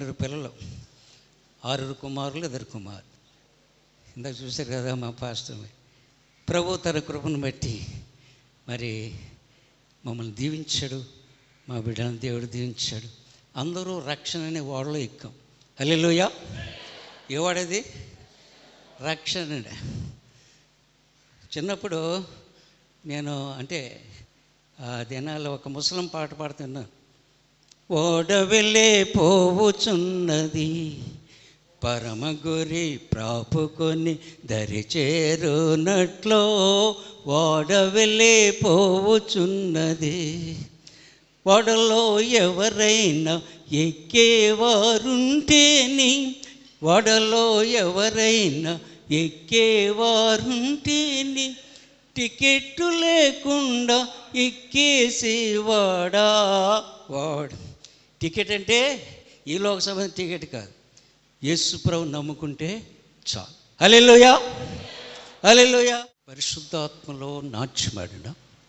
నలుగురు పిల్లలు ఆరుగురు కుమారులు ఇద్దరు కుమారు ఇందాక చూశారు కదా మా పాస్టర్ని ప్రభు తన కృపను బట్టి మరి మమ్మల్ని దీవించాడు మా బిడ్డలను దేవుడు దీవించాడు అందరూ రక్షణ అనే ఓడలో ఎక్కాం హల్లెలూయ ఏ వాడది రక్షణ చిన్నప్పుడు నేను అంటే ఆ దినాల్లో ఒక ముసలం పాట పాడుతున్నాను ఓడవెళ్ళే పోవుచున్నది పరమ గురి ప్రాపుకొని దరి చేరునట్లో ఓడవెళ్ళే పోవుచున్నది ఓడలో ఎవరైనా ఎక్కేవారుంటేని ఓడలో ఎవరైనా ఎక్కేవారుంటేని టికెట్టు లేకుండా ఎక్కేసేవాడా వాడు టికెట్ అంటే ఈ లోకసభ టికెట్ కాదు యేసు ప్రభు నమ్ముకుంటే చాలు అలెలుయా అలెలుయా పరిశుద్ధాత్మలో నాట్యమాడిన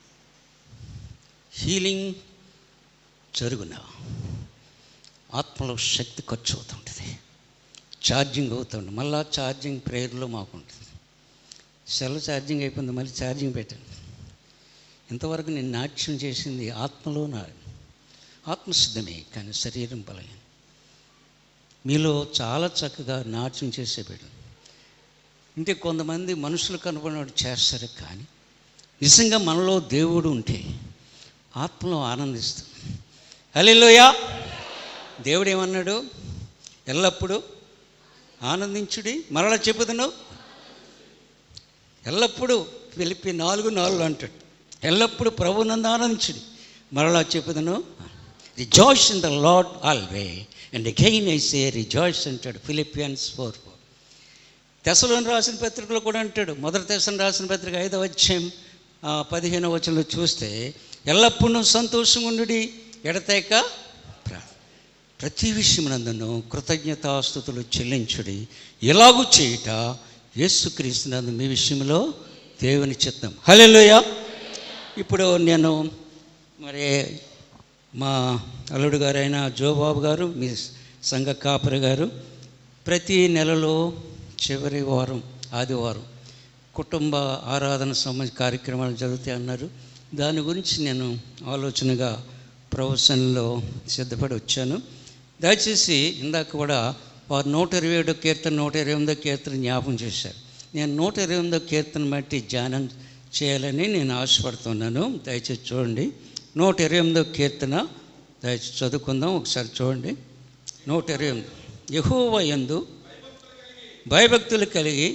హీలింగ్ జరుగున ఆత్మలో శక్తి ఖర్చు అవుతుంటుంది ఛార్జింగ్ అవుతుంది మళ్ళా ఛార్జింగ్ ప్రేయర్లో మాకుంటుంది సెల్ ఛార్జింగ్ అయిపోయింది మళ్ళీ ఛార్జింగ్ పెట్టండి ఇంతవరకు నేను నాట్యం చేసింది ఆత్మలో నా ఆత్మసిద్ధమే కానీ శరీరం బలహీన మీలో చాలా చక్కగా నాట్యం చేసే బిడ్డ అంటే కొంతమంది మనుషులు కనపడినట్టు చేస్తారు కానీ నిజంగా మనలో దేవుడు ఉంటే ఆత్మలో ఆనందిస్తుంది హలోయా దేవుడు ఏమన్నాడు ఎల్లప్పుడూ ఆనందించుడి మరలా చెప్పుదును ఎల్లప్పుడూ పిలిపి నాలుగు నాలుగు అంటాడు ఎల్లప్పుడూ ప్రభునందు ఆనందించుడి మరలా చెప్పుదును rejoice in the Lord always and again I say rejoice అంటాడు ఫిలిపియన్స్ ఫోర్ ఫోర్ తెసలోని రాసిన పత్రికలో కూడా అంటాడు మొదటి తెసని రాసిన పత్రిక ఐదవ అధ్యాయం ఆ, పదిహేనవ వచనంలో చూస్తే ఎల్లప్పుడూ సంతోషంగా ఉండుడి ఎడతేక ప్రా- ప్రతి విషయమునందును కృతజ్ఞతాస్థుతులు చెల్లించుడి ఎలాగూ చేయుట యేసుక్రీస్తునందు మీ విషయంలో దేవుని చిత్తం హలోయ ఇప్పుడు నేను మరి మా అల్లుడు గారైన జోబాబు గారు మీ సంఘ కాపరి గారు ప్రతి నెలలో చివరి వారం ఆదివారం కుటుంబ ఆరాధన సంబంధించిన కార్యక్రమాలు జరుగుతాయి అన్నారు దాని గురించి నేను ఆలోచనగా ప్రవచనలో సిద్ధపడి వచ్చాను దయచేసి ఇందాక కూడా వారు నూట ఇరవై ఏడో కీర్తన నూట ఇరవై ఎనిమిదో కీర్తన జ్ఞాపం చేశారు నేను నూట ఇరవై ఎనిమిదో కీర్తన బట్టి ధ్యానం చేయాలని నేను ఆశపడుతున్నాను దయచేసి చూడండి నూట ఇరవై ఎనిమిదో కీర్తన దయచేసి చదువుకుందాం ఒకసారి చూడండి నూట ఇరవై ఎనిమిది యహోవ యందు భయభక్తులు కలిగి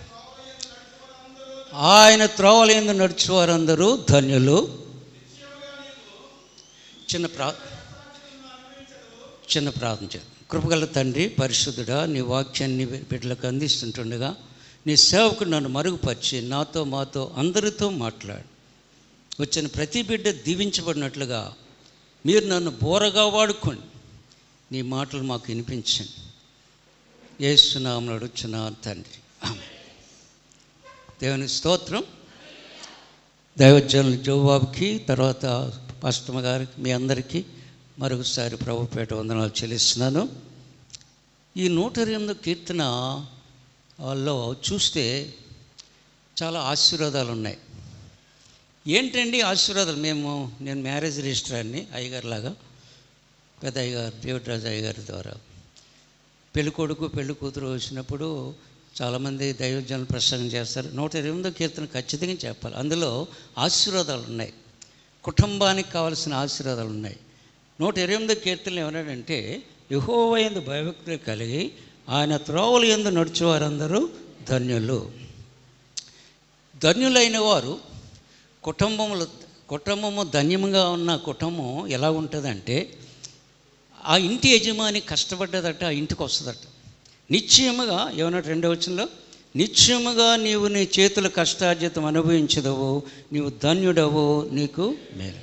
ఆయన త్రోవలేందు నడుచువారందరూ ధన్యులు చిన్న ప్రా చిన్న ప్రార్థన చేద్దాం. కృపగల తండ్రి పరిశుద్ధుడా నీ వాక్యాన్ని బిడ్డలకు అందిస్తుంటుండగా నీ సేవకు నన్ను మరుగుపరిచి నాతో మాతో అందరితో మాట్లాడు వచ్చిన ప్రతి బిడ్డ దీవించబడినట్లుగా మీరు నన్ను బోరగా వాడుకోండి నీ మాటలు మాకు వినిపించండి ఏసునామను అడుగుచున్నా తండ్రి ఆమె దేవుని స్తోత్రం దైవజనులు జోబాబుకి తర్వాత పాస్టమ్మ గారికి మీ అందరికీ మరొకసారి ప్రభుపేట వందనాలు చెల్లిస్తున్నాను ఈ నూట ఎనిమిది కీర్తన లో చూస్తే చాలా ఆశీర్వాదాలు ఉన్నాయి ఏంటండి ఆశీర్వాదాలు మేము నేను మ్యారేజ్ రిజిస్టరాన్ని అయ్యగారిలాగా పెద్ద అయ్యగారు డేవిడ్ రాజు అయ్యగారి ద్వారా పెళ్లి కొడుకు పెళ్లి కూతురు వచ్చినప్పుడు చాలామంది దైవజనులు ప్రసంగం చేస్తారు నూట ఎనిమిదో కీర్తన ఖచ్చితంగా చెప్పాలి అందులో ఆశీర్వాదాలు ఉన్నాయి కుటుంబానికి కావలసిన ఆశీర్వాదాలు ఉన్నాయి నూట ఎనిమిదో కీర్తనలు ఏమన్నాడంటే యహోవయందు భయభక్తులు కలిగి ఆయన త్రోవలు ఎందు నడిచేవారందరూ ధన్యులు ధన్యులైన వారు కుటుంబములు కుటుంబము ధన్యముగా ఉన్న కుటుంబం ఎలా ఉంటుందంటే ఆ ఇంటి యజమాని కష్టపడ్డదట ఆ ఇంటికి వస్తుందట నిశ్చయముగా ఏమన్నట్టు రెండో వచనంలో నిశ్చయముగా నీవు నీ చేతుల కష్టార్జితం అనుభవించదవు నీవు ధన్యుడవు నీకు మేలు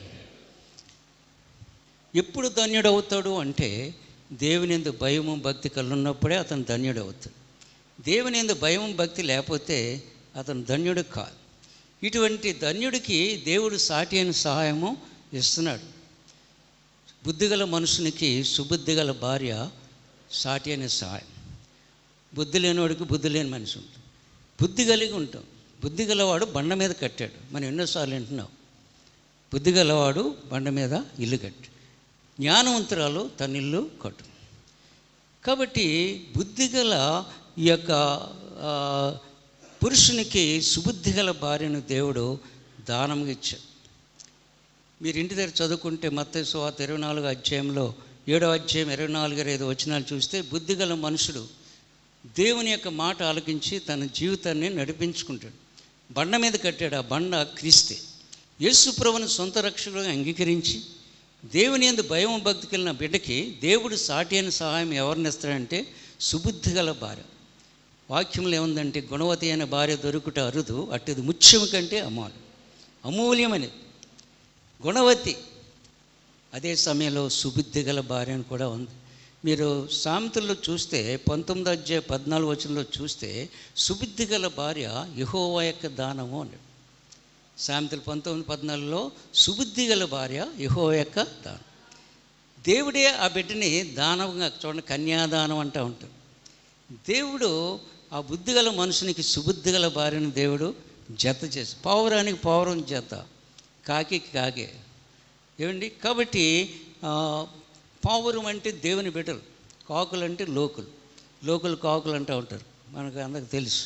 ఎప్పుడు ధన్యుడవుతాడు అంటే దేవుని ఎందు భయము భక్తి కలున్నప్పుడే అతను ధన్యుడవుతాడు దేవుని ఎందు భయం భక్తి లేకపోతే అతను ధన్యుడు కాదు ఇటువంటి ధన్యుడికి దేవుడు సాటి అయిన సహాయము ఇస్తున్నాడు బుద్ధిగల మనుషునికి సుబుద్ధిగల భార్య సాటి అనే సహాయం బుద్ధి లేనివాడికి బుద్ధి లేని మనిషి ఉంటుంది బుద్ధి కలిగి ఉంటాం బుద్ధి గలవాడు బండ మీద కట్టాడు మనం ఎన్నోసార్లు వింటున్నాం బుద్ధి గలవాడు బండ మీద ఇల్లు కట్టాడు జ్ఞానవంతురాలు తన ఇల్లు కట్టు కాబట్టి బుద్ధి గల ఈ యొక్క ఆ, పురుషునికి సుబుద్ధి గల భార్యను దేవుడు దానంగా ఇచ్చాడు మీరు ఇంటి దగ్గర చదువుకుంటే మత్తయి సువార్త ఇరవై నాలుగు అధ్యాయంలో ఏడో అధ్యాయం ఇరవై నాలుగు ఇరవై ఐదు వచనాలు చూస్తే బుద్ధిగల మనుషుడు దేవుని యొక్క మాట ఆలకించి తన జీవితాన్ని నడిపించుకుంటాడు బండ మీద కట్టాడు ఆ బండ క్రీస్తే యేసు ప్రభువుని సొంత రక్షకుడుగా అంగీకరించి దేవుని ఎందు భయం భక్తి కలిగిన బిడ్డకి దేవుడు సాటి అయిన సహాయం ఎవరిని ఇస్తాడంటే సుబుద్ధి గల భార్య వాక్యంలో ఏముందంటే గుణవతి అయిన భార్య దొరుకుట అరుదు అట్టిది ముత్యము కంటే అమూల్యం అమూల్యమనేది గుణవతి అదే సమయంలో సుబుద్ధి గల భార్య అని కూడా ఉంది మీరు సామెతల్లో చూస్తే పంతొమ్మిది అధ్యాయ పద్నాలుగు వచనంలో చూస్తే సుబుద్ధి గల భార్య యహోవా యొక్క దానము అన్నాడు సామెతలు పంతొమ్మిది పద్నాలుగులో సుబుద్ధి గల భార్య యహోవా యొక్క దానం దేవుడే ఆ బిడ్డని దానంగా చూడండి కన్యాదానం అంటూ ఉంటాం దేవుడు ఆ బుద్ధి గల మనుషునికి సుబుద్ధి గల భార్యను దేవుడు జత చేసి పౌరానికి పౌరం జత కాకి కాకే ఏమండి కాబట్టి ఆ, పావురం అంటే దేవుని బిడ్డలు కాకులు అంటే లోకులు లోకులు కాకులు అంటూ ఉంటారు మనకు అందరికి తెలుసు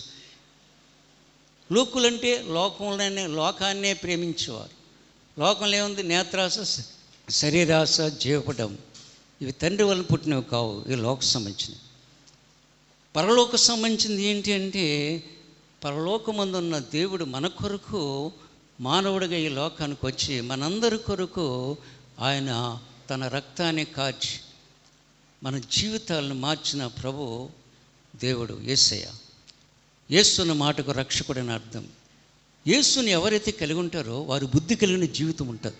లోకులు అంటే లోకంలోనే లోకాన్నే ప్రేమించేవారు లోకంలో ఏముంది నేత్రాస శ- శరీరాస జీవపటం ఇవి తండ్రి వలన పుట్టినవి కావు ఇవి లోక సంబంధించినవి పరలోక సంబంధించింది ఏంటి అంటే పరలోకమందున్న దేవుడు మన కొరకు మానవుడిగా ఈ లోకానికి వచ్చి మనందరి కొరకు ఆయన తన రక్తాన్ని కార్చి మన జీవితాలను మార్చిన ప్రభు దేవుడు యేసయ్య యేసున్న మాటకు రక్షకుడని అర్థం యేసుని ఎవరైతే కలిగి ఉంటారో వారు బుద్ధి కలిగిన జీవితం ఉంటుంది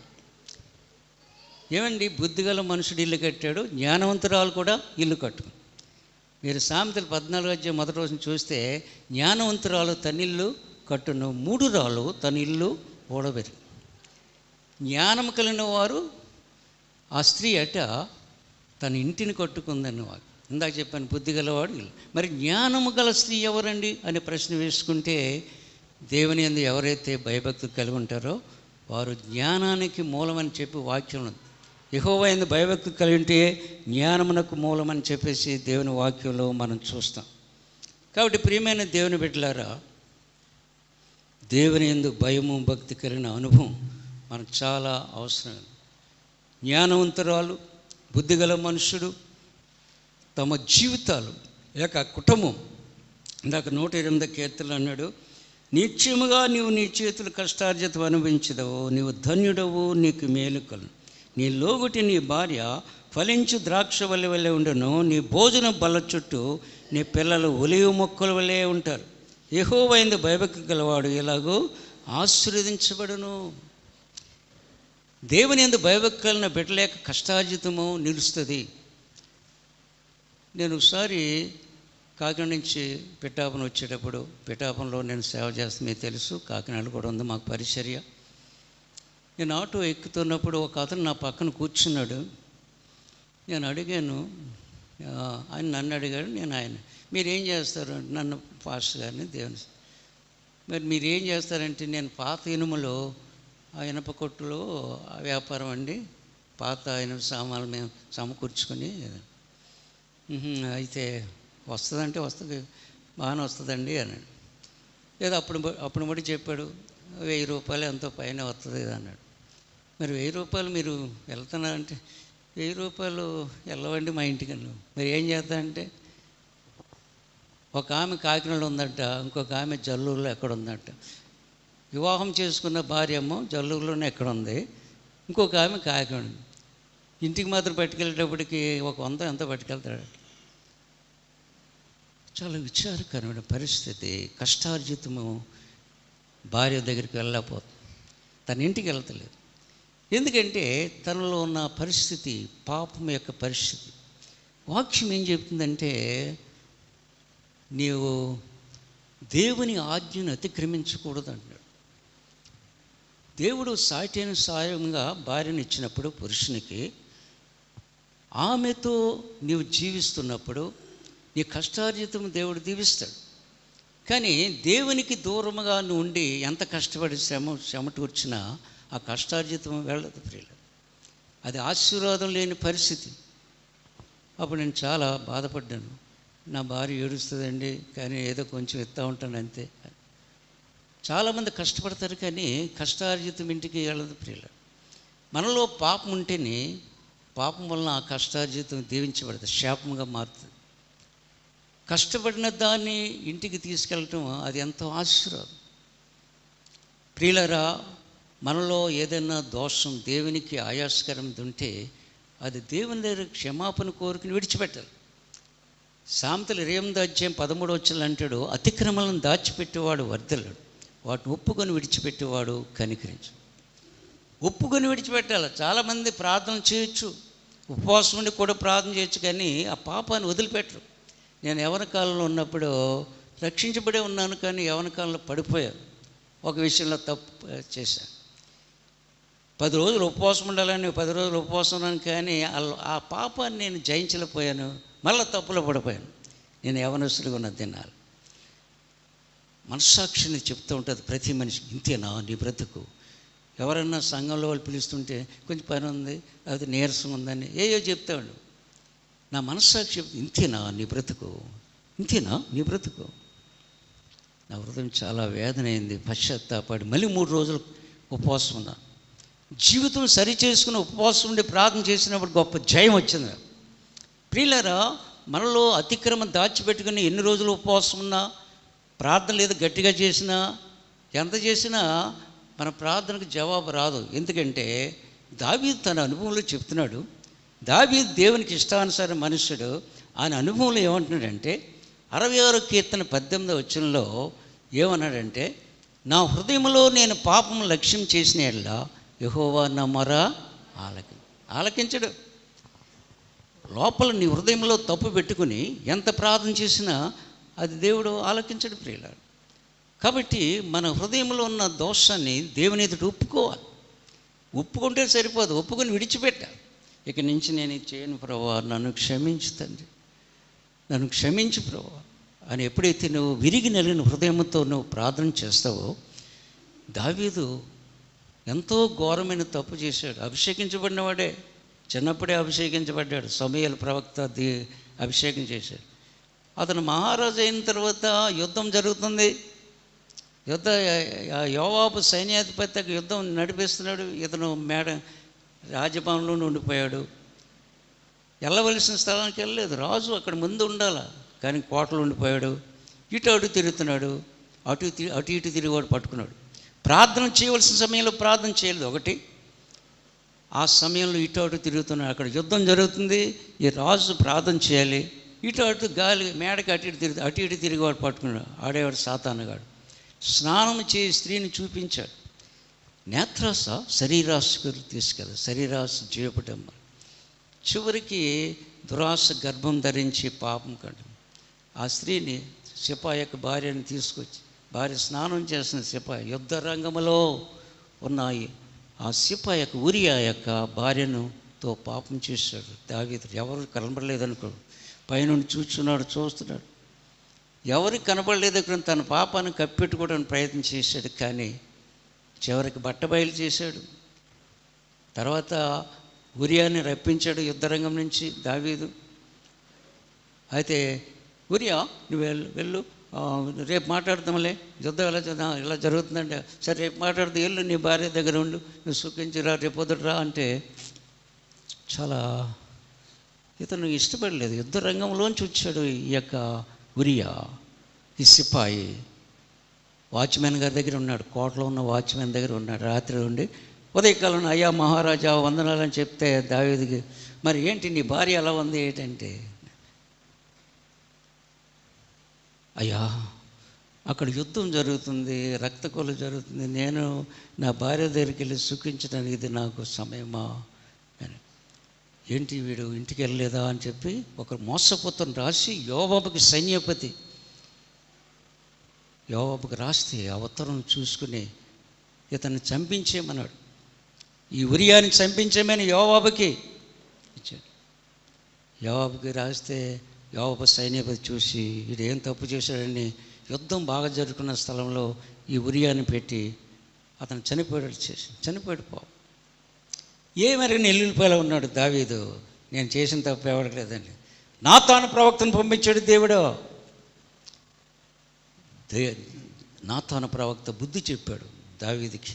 ఏమండి బుద్ధిగల మనుషుడు ఇల్లు కట్టాడు జ్ఞానవంతురాలు కూడా ఇల్లు కట్టు మీరు సామెతలు పద్నాలుగు అధ్యాయం మొదటి రోజున చూస్తే జ్ఞానవంతురాలు తన ఇల్లు కట్టును మూడు రాళ్ళు తన ఇల్లు ఓడబెరి జ్ఞానం కలిగిన వారు ఆ స్త్రీ అట తన ఇంటిని కట్టుకుందని వాడు ఇందాక చెప్పాను బుద్ధి గలవాడు ఇల్లు. మరి జ్ఞానము గల స్త్రీ ఎవరండి అనే ప్రశ్న వేసుకుంటే దేవుని ఎందు ఎవరైతే భయభక్తులు కలిగి ఉంటారో వారు జ్ఞానానికి మూలమని చెప్పి వాక్యం ఉంది యెహోవా ఎందు భయభక్తి కలిగి ఉంటే జ్ఞానమునకు మూలమని చెప్పేసి దేవుని వాక్యంలో మనం చూస్తాం కాబట్టి ప్రియమైన దేవుని బిడ్డలారా దేవుని ఎందు భయము భక్తి కలిగిన అనుభవం మనకు చాలా అవసరం జ్ఞానవంతురాలు బుద్ధిగల మనుషుడు తమ జీవితాలు లేక కుటుంబం ఇందాక నూట ఎనిమిది కీర్తనలు అన్నాడు నిత్యముగా నీవు నీ చేతులు కష్టార్జితం అనుభవించదవు నీవు ధన్యుడవు నీకు మేలు కలు నీ లోగుటి నీ భార్య ఫలించు ద్రాక్ష వల్ల వల్లే ఉండను నీ భోజన బల్ల చుట్టూ నీ పిల్లలు ఒలివ మొక్కల వల్లే ఉంటారు యెహోవైందు భయభక్తి గలవాడు ఎలాగో ఆశీర్వదించబడును దేవుని ఎందు భయభక్తి కలిగిన బిడ్డలేక కష్టార్జితము నిలుస్తుంది నేను ఒకసారి కాకినాడ నుంచి పిఠాపన వచ్చేటప్పుడు పిఠాపనలో నేను సేవ చేస్తే మీకు తెలుసు కాకినాడ కూడా ఉంది మాకు పరిచర్య నేను ఆటో ఎక్కుతున్నప్పుడు ఒక అతను నా పక్కన కూర్చున్నాడు నేను అడిగాను ఆ, ఆయన నన్ను అడిగాడు నేను ఆయన మీరు ఏం చేస్తారు నన్ను పాస్టర్ గారిని దేవుని మరి మీరు ఏం చేస్తారంటే నేను పాత ఇనుములో ఆ ఇనప కొట్టులో ఆ వ్యాపారం అండి పాత ఇనుప సామాన్లు మేము సమకూర్చుకొని "ఉహుం, అయితే వస్తుందంటే వస్తుంది బాగానే వస్తుందండి అన్నాడు ఏదో అప్పుడు బ- అప్పుడు బట్టి చెప్పాడు వెయ్యి రూపాయలు ఎంతో పైన వస్తుంది కదా అన్నాడు మరి వెయ్యి రూపాయలు మీరు వెళ్తున్నారంటే వెయ్యి రూపాయలు వెళ్ళవండి మా ఇంటికి అన్నాడు. మరి ఏం చేస్తానంటే ఒక ఆమె కాకినాడ ఉందంట ఇంకొక ఆమె జల్లూరులో ఎక్కడ ఉందంట వివాహం చేసుకున్న భార్య ఏమో జల్లూరులోనే ఎక్కడ ఉంది ఇంకొక ఆమె కాకినాడ ఉంది. ఇంటికి మాత్రం పట్టుకెళ్ళేటప్పటికి ఒక వంద ఎంత పట్టుకెళ్తాడు చాలా విచారకరమైన పరిస్థితి కష్టార్జితము భార్య దగ్గరికి వెళ్ళకపోతుంది తన ఇంటికి వెళ్తలేదు ఎందుకంటే తనలో ఉన్న పరిస్థితి పాపం యొక్క పరిస్థితి వాక్యం ఏం చెప్తుందంటే నీవు దేవుని ఆజ్ఞను అతిక్రమించకూడదు అంటాడు దేవుడు సాటైన సాయంగా భార్యను ఇచ్చినప్పుడు పురుషునికి ఆమెతో నీవు జీవిస్తున్నప్పుడు నీ కష్టార్జితం దేవుడు దీవిస్తాడు కానీ దేవునికి దూరముగా నువ్వు ఉండి ఎంత కష్టపడి శ్రమ చెమటూర్చినా ఆ కష్టార్జితం వెళ్ళదు ప్రియులు అది ఆశీర్వాదం లేని పరిస్థితి అప్పుడు నేను చాలా బాధపడ్డాను నా భార్య ఏడుస్తుందండి కానీ ఏదో కొంచెం ఎత్తా ఉంటాను అంతే చాలామంది కష్టపడతారు కానీ కష్టార్జితం ఇంటికి వెళ్ళదు ప్రియులు మనలో పాపం ఉంటేనే పాపం వలన ఆ కష్టార్జితం దీవించబడదు శాపంగా మారుతుంది కష్టపడిన దాన్ని ఇంటికి తీసుకెళ్ళటం అది ఎంతో ఆశీర్వాదం ప్రియులరా మనలో ఏదైనా దోషం దేవునికి ఆయాస్కరం ఉంటే అది దేవుని దగ్గర క్షమాపణ కోరుకుని విడిచిపెట్టాలి సామెతలు ఇరవై అధ్యాయం పదమూడు వచ్చిన అంటాడు అతిక్రమలను దాచిపెట్టేవాడు వర్ధలాడు వాటిని ఒప్పుకొని విడిచిపెట్టేవాడు కనికరించు ఒప్పుకొని విడిచిపెట్టాలి చాలామంది ప్రార్థన చేయొచ్చు ఉపవాసం ఉండి కూడా ప్రార్థన చేయొచ్చు కానీ ఆ పాపాన్ని వదిలిపెట్టరు నేను యవన కాలంలో ఉన్నప్పుడు రక్షించబడే ఉన్నాను కానీ యవన కాలంలో పడిపోయాను ఒక విషయంలో తప్పు చేశాను పది రోజులు ఉపవాసం ఉండాలని పది రోజులు ఉపవాసం ఉన్నాను కానీ ఆ- ఆ పాపాన్ని నేను జయించలేకపోయాను మళ్ళీ తప్పులో పడిపోయాను నేను యవనస్తుడిగా ఉన్న దినాలు మనస్సాక్షిని చెప్తూ ఉంటుంది ప్రతి మనిషి ఇంతేనా నీ బ్రతుకు ఎవరన్నా సంఘంలో వాళ్ళు పిలుస్తుంటే కొంచెం పని ఉంది లేకపోతే నీరసం ఉందని ఏయో చెప్తాడు నా మనస్సాక్షి చెప్తే ఇంతేనా నీ బ్రతుకు ఇంతేనా నీ బ్రతుకు నా హృదయం చాలా వేదన అయింది పశ్చాత్తాపడి మళ్ళీ మూడు రోజులు ఉపవాసం ఉన్నాను జీవితం సరి చేసుకుని ఉపవాసం ఉండి ప్రార్థన చేసినప్పుడు గొప్ప జయం వచ్చింది నాకు. ప్రియులారా మనలో అతిక్రమం దాచిపెట్టుకుని ఎన్ని రోజులు ఉపవాసం ఉన్నా ప్రార్థన లేదు గట్టిగా చేసినా ఎంత చేసినా మన ప్రార్థనకు జవాబు రాదు ఎందుకంటే దావీదు తన అనుభవంలో చెప్తున్నాడు దావీదు దేవునికి ఇష్టానుసార మనుష్యుడు ఆయన అనుభవంలో ఏమంటున్నాడంటే అరవై ఆరో కీర్తన పద్దెనిమిదో వచ్చంలో ఏమన్నాడంటే నా హృదయంలో నేను పాపం లక్ష్యం చేసిన ఎడల యహోవా నా మొర ఆలకి ఆలకించడు లోపల నీ హృదయంలో తప్పు పెట్టుకుని ఎంత ప్రార్థన చేసినా అది దేవుడు ఆలకించడు ప్రియులాడు కాబట్టి మన హృదయంలో ఉన్న దోషాన్ని దేవుని ఎదుట ఒప్పుకోవాలి ఒప్పుకుంటే సరిపోదు ఒప్పుకొని విడిచిపెట్టాలి ఇక నుంచి నేను ఇది చేయను ప్రభా నన్ను క్షమించు తండ్రి నన్ను క్షమించు ప్రభా అని ఎప్పుడైతే నువ్వు విరిగి నలిగిన హృదయంతో నువ్వు ప్రార్థన చేస్తావో దావీదు ఎంతో ఘోరమైన తప్పు చేశాడు అభిషేకించబడినవాడే చిన్నప్పుడే అభిషేకించబడ్డాడు సమయల ప్రవక్త ది అభిషేకం చేశాడు అతను మహారాజు అయిన తర్వాత యుద్ధం జరుగుతుంది యుద్ధ యోవాబు సైన్యాధిపతికి యుద్ధం నడిపిస్తున్నాడు ఇతను మేడ రాజభవనంలో ఉండిపోయాడు వెళ్ళవలసిన స్థలానికి వెళ్ళలేదు రాజు అక్కడ ముందు ఉండాల కానీ కోటలో ఉండిపోయాడు ఇటు అటు తిరుగుతున్నాడు అటు తి- అటు ఇటు తిరిగివాడు పట్టుకున్నాడు ప్రార్థన చేయవలసిన సమయంలో ప్రార్థన చేయలేదు ఒకటి ఆ సమయంలో ఇటు అటు తిరుగుతున్నాడు అక్కడ యుద్ధం జరుగుతుంది ఈ రాజు ప్రార్థన చేయాలి ఇటు అటు గాలి మేడకి అటు ఇటు తిరిగి అటు ఇటు తిరిగివాడు పట్టుకున్నాడు ఆడేవాడు సాతానగాడు స్నానం చేయి స్త్రీని చూపించాడు నేత్రాస శరీరాశకు తీసుకెళ్ళదు శరీరాశ జీవపడమ్మ చివరికి దురాశ గర్భం ధరించి పాపం కడు ఆ స్త్రీని సిపాయి యొక్క భార్యని తీసుకొచ్చి భార్య స్నానం చేసిన సిపాయి యుద్ధ రంగంలో ఉన్నాయి ఆ సిపాయి యొక్క ఉరియా యొక్క భార్యను తో పాపం చేశాడు దావీదు ఎవరు కనబడలేదనుకో పైనుండి చూస్తున్నాడు చూస్తున్నాడు ఎవరికి కనబడలేదు ఇక్కడ తన పాపాన్ని కప్పెట్టుకోవడానికి ప్రయత్నం చేశాడు కానీ చివరికి బట్టబయలు చేశాడు తర్వాత ఉరియాని రప్పించాడు యుద్ధరంగం నుంచి దావీదు అయితే ఉరియా నువ్వు వెళ్ళు వెళ్ళు ఆ, రేపు మాట్లాడదాంలే యుద్ధం ఎలా చేద్దాం ఇలా జరుగుతుందంటే సరే రేపు మాట్లాడుతూ వెళ్ళు నీ భార్య దగ్గర ఉండు నువ్వు సుఖించిరా రేపు పొద్దుట రా అంటే చాలా ఇతను ఇష్టపడలేదు యుద్ధ రంగంలోంచి వచ్చాడు ఈ యొక్క ఉరియా ఈ సిపాయి వాచ్మెన్ గారి దగ్గర ఉన్నాడు కోటలో ఉన్న వాచ్మెన్ దగ్గర ఉన్నాడు రాత్రి ఉండి ఉదయకాలం అయ్యా మహారాజా వందనాలని చెప్తే దావీదికి మరి ఏంటి నీ భార్య ఎలా ఉంది ఏంటంటే అయ్యా అక్కడ యుద్ధం జరుగుతుంది రక్తకొల జరుగుతుంది నేను నా భార్య దగ్గరికి వెళ్ళి సుఖించడానికి ఇది నాకు సమయమా అని ఏంటి వీడు ఇంటికి వెళ్ళలేదా అని చెప్పి ఒక మోసపోతం రాసి యోబాబుకి సైన్యపతి యోబాబుకి రాస్తే ఆ ఉత్తరం చూసుకుని ఇతన్ని చంపించేమన్నాడు ఈ ఉరియాని చంపించేమని యోబాబుకి ఇచ్చాడు యోవాబుకి రాస్తే యోవాబు సైన్యపతి చూసి వీడు ఏం తప్పు చేశాడని యుద్ధం బాగా జరుగుతున్న స్థలంలో ఈ ఉరియాని పెట్టి అతను చనిపోయాడు చేసి చనిపోయాడు పో ఏమరిగిన ఎల్లుల్లిపోయేలా ఉన్నాడు దావీదు నేను చేసిన తప్పు ఎవరికి లేదండి నా తాను ప్రవక్తను పంపించాడు దేవుడు దే నా తాను ప్రవక్త బుద్ధి చెప్పాడు దావీదికి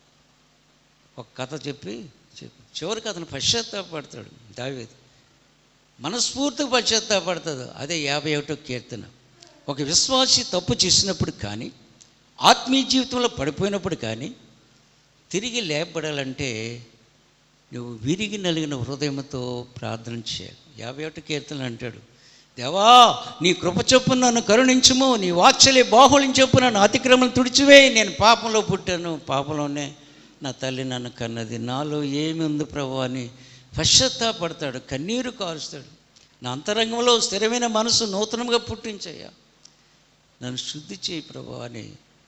ఒక కథ చెప్పి చెప్పి చివరికి అతను పశ్చాత్తాపడతాడు దావీది మనస్ఫూర్తిగా పశ్చాత్తాపడుతుంది అదే యాభై ఒకటో కీర్తన ఒక విశ్వాసి తప్పు చేసినప్పుడు కానీ ఆత్మీయ జీవితంలో పడిపోయినప్పుడు కానీ తిరిగి లేపబడాలంటే నువ్వు విరిగి నలిగిన హృదయంతో ప్రార్థన చేయాలి యాభై ఒకటి కీర్తనలు అంటాడు దేవా నీ కృప చొప్పున నన్ను కరుణించుము నీ వాత్సల్య బాహుళ్యం చొప్పున నన్ను అతిక్రమం తుడిచివే నేను పాపంలో పుట్టాను పాపంలోనే నా తల్లి నన్ను కన్నది నాలో ఏమి ఉంది ప్రభు అని పశ్చాత్తాపడతాడు కన్నీరు కారుస్తాడు నా అంతరంగంలో స్థిరమైన మనసు నూతనంగా పుట్టించయ్యా నన్ను శుద్ధి చేయి ప్రభు అని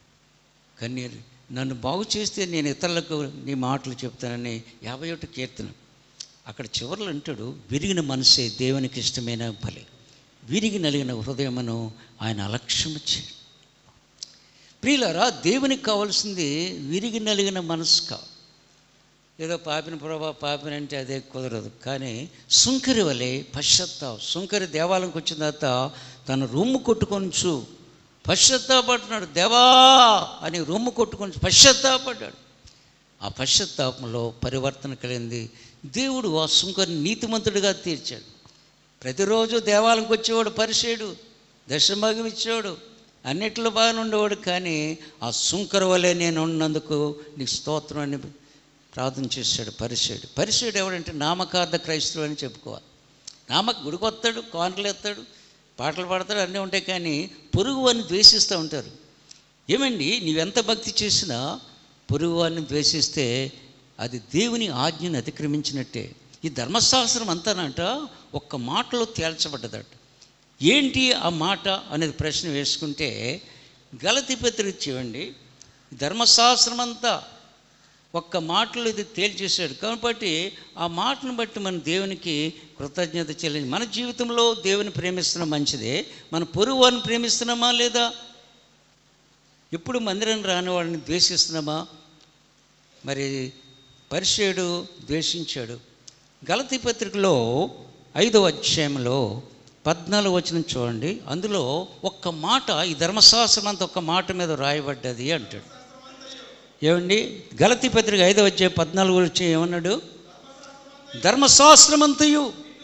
కన్నీరు నన్ను బాగు చేస్తే నేను ఇతరులకు నీ మాటలు చెప్తానని యాభై ఒకటి కీర్తన అక్కడ చివరిలో అంటాడు విరిగిన మనసే దేవునికి ఇష్టమైన బలి విరిగి నలిగిన హృదయమును ఆయన అలక్ష్యము చేయడు ప్రియులారా దేవునికి కావాల్సింది విరిగి నలిగిన మనసు కావాలి ఏదో పాపిన ప్రభా పాపిన అంటే అదే కుదరదు కానీ సుంకరి వలె పశ్చత్తాం సుంకరి దేవాలయంకి వచ్చిన తర్వాత తను రొమ్ము కొట్టుకొంచు పశ్చత్తాపడుతున్నాడు దేవా అని రొమ్ము కొట్టుకొని పశ్చత్తాపడ్డాడు ఆ పశ్చత్తాపంలో పరివర్తన కలిగింది దేవుడు ఆ సుంకరిని నీతిమంతుడిగా తీర్చాడు ప్రతిరోజు దేవాలయంకి వచ్చేవాడు పరిసేడు దశభాగం ఇచ్చేవాడు అన్నిట్లో బాగానే ఉండేవాడు కానీ ఆ సుంకర వలె నేను ఉన్నందుకు నీకు స్తోత్రం అని ప్రార్థన చేశాడు పరిసేడు పరిసేడు ఎవడంటే నామకార్థ క్రైస్తవుడు అని చెప్పుకోవాలి నామ గుడికి వస్తాడు కానుకలు ఎత్తాడు పాటలు పాడతాడు అన్నీ ఉంటాయి కానీ పొరుగు వారిని ద్వేషిస్తూ ఉంటారు ఏమండి నీవెంత భక్తి చేసినా పొరుగు వారిని ద్వేషిస్తే అది దేవుని ఆజ్ఞను అతిక్రమించినట్టే ఈ ధర్మశాస్త్రం అంతానంట ఒక్క మాటలో తేల్చబడ్డదట ఏంటి ఆ మాట అనేది ప్రశ్న వేసుకుంటే గలతి పత్రిక చూడండి ధర్మశాస్త్రం అంతా ఒక్క మాటలో ఇది తేల్చేశాడు కాబట్టి ఆ మాటను బట్టి మన దేవునికి కృతజ్ఞత చెల్లించి మన జీవితంలో దేవుని ప్రేమిస్తున్నాం మంచిదే మన పొరుగు వారిని ప్రేమిస్తున్నామా లేదా ఎప్పుడు మందిరం రాని వాడిని ద్వేషిస్తున్నామా మరి పరిచయుడు ద్వేషించాడు గలతీ పత్రికలో ఐదవ అధ్యాయంలో పద్నాలుగు వచనం చూడండి అందులో ఒక్క మాట ఈ ధర్మశాస్త్రం అంతా ఒక్క మాట మీద రాయబడ్డది అంటాడు ఏమండి గలతీ పత్రిక ఐదవ అధ్యాయం పద్నాలుగు వచ్చి ఏమన్నాడు ధర్మశాస్త్రమంతయు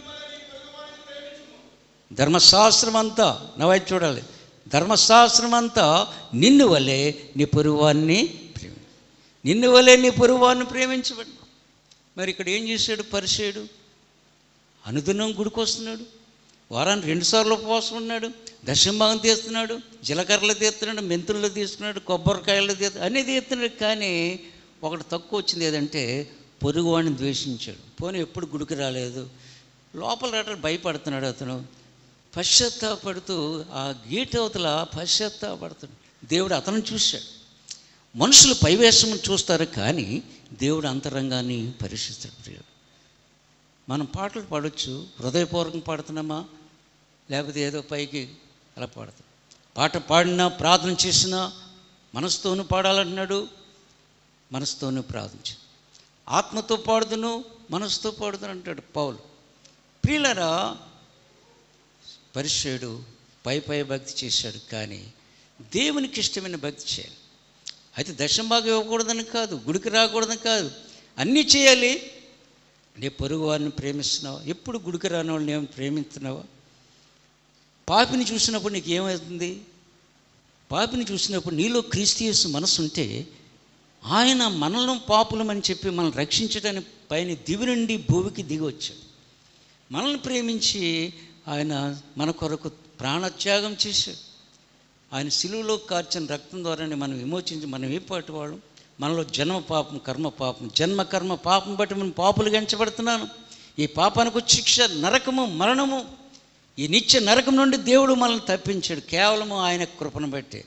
ధర్మశాస్త్రం అంతా నవ్వు చూడాలి ధర్మశాస్త్రం అంతా నిన్ను వలె నీ పొరుగువాన్ని ప్రేమి నిన్ను వలె నీ పొరుగువాన్ని ప్రేమించబడి మరి ఇక్కడ ఏం చేశాడు పరిచయుడు అనుదినం గుడికి వస్తున్నాడు వారానికి రెండుసార్లు ఉపవాసం ఉన్నాడు దశంభాగం తీస్తున్నాడు జీలకర్రలు తీస్తున్నాడు మెంతులు తీసుకున్నాడు కొబ్బరికాయలు తీ అన్నీ తీస్తున్నాడు కానీ ఒకటి తక్కువ వచ్చింది ఏదంటే పొరుగువాడిని ద్వేషించాడు పోనీ ఎప్పుడు గుడికి రాలేదు లోపల రావడం భయపడుతున్నాడు అతను పశ్చాత్తాపడుతూ ఆ గీట అవతల పశ్చాత్తాపడుతున్నాడు దేవుడు అతను చూశాడు మనుషులు పైవేషం చూస్తారు కానీ దేవుడు అంతరంగాన్ని పరీక్షిస్తాడు ప్రియుడు మనం పాటలు పాడొచ్చు హృదయపూర్వకంగా పాడుతున్నామా లేకపోతే ఏదో పైకి అలా పాడతాం పాట పాడినా ప్రార్థన చేసినా మనసుతోనూ పాడాలంటున్నాడు మనసుతోనూ ప్రార్థించు ఆత్మతో పాడుదును మనసుతో పాడుదును అంటాడు పౌలు ప్రియులరా పరిచయుడు పై పై భక్తి చేశాడు కానీ దేవునికి ఇష్టమైన భక్తి చేయాలి అయితే దశంభాగం ఇవ్వకూడదని కాదు గుడికి రాకూడదని కాదు అన్నీ చేయాలి నీ పొరుగు వారిని ప్రేమిస్తున్నావా ఎప్పుడు గుడికి రాని వాళ్ళని ఏమి ప్రేమిస్తున్నావా పాపిని చూసినప్పుడు నీకు ఏమవుతుంది పాపిని చూసినప్పుడు నీలో క్రీస్తీయస్ మనసు ఉంటే ఆయన మనలో పాపులమని చెప్పి మనల్ని రక్షించడానికి పైన దివి నుండి భూమికి దిగి వచ్చాడు మనల్ని ప్రేమించి ఆయన మన కొరకు ప్రాణత్యాగం చేశాడు ఆయన సిలువలో కార్చిన రక్తం ద్వారానే మనం విమోచించి మనం ఏ పాటి వాళ్ళం మనలో జన్మ పాపం కర్మ పాపం జన్మ కర్మ పాపం బట్టి మనం పాపులుగా ఎంచబడుతున్నాను ఈ పాపానికి వచ్చే శిక్ష నరకము మరణము ఈ నిత్య నరకం నుండి దేవుడు మనల్ని తప్పించాడు కేవలము ఆయన కృపను బట్టి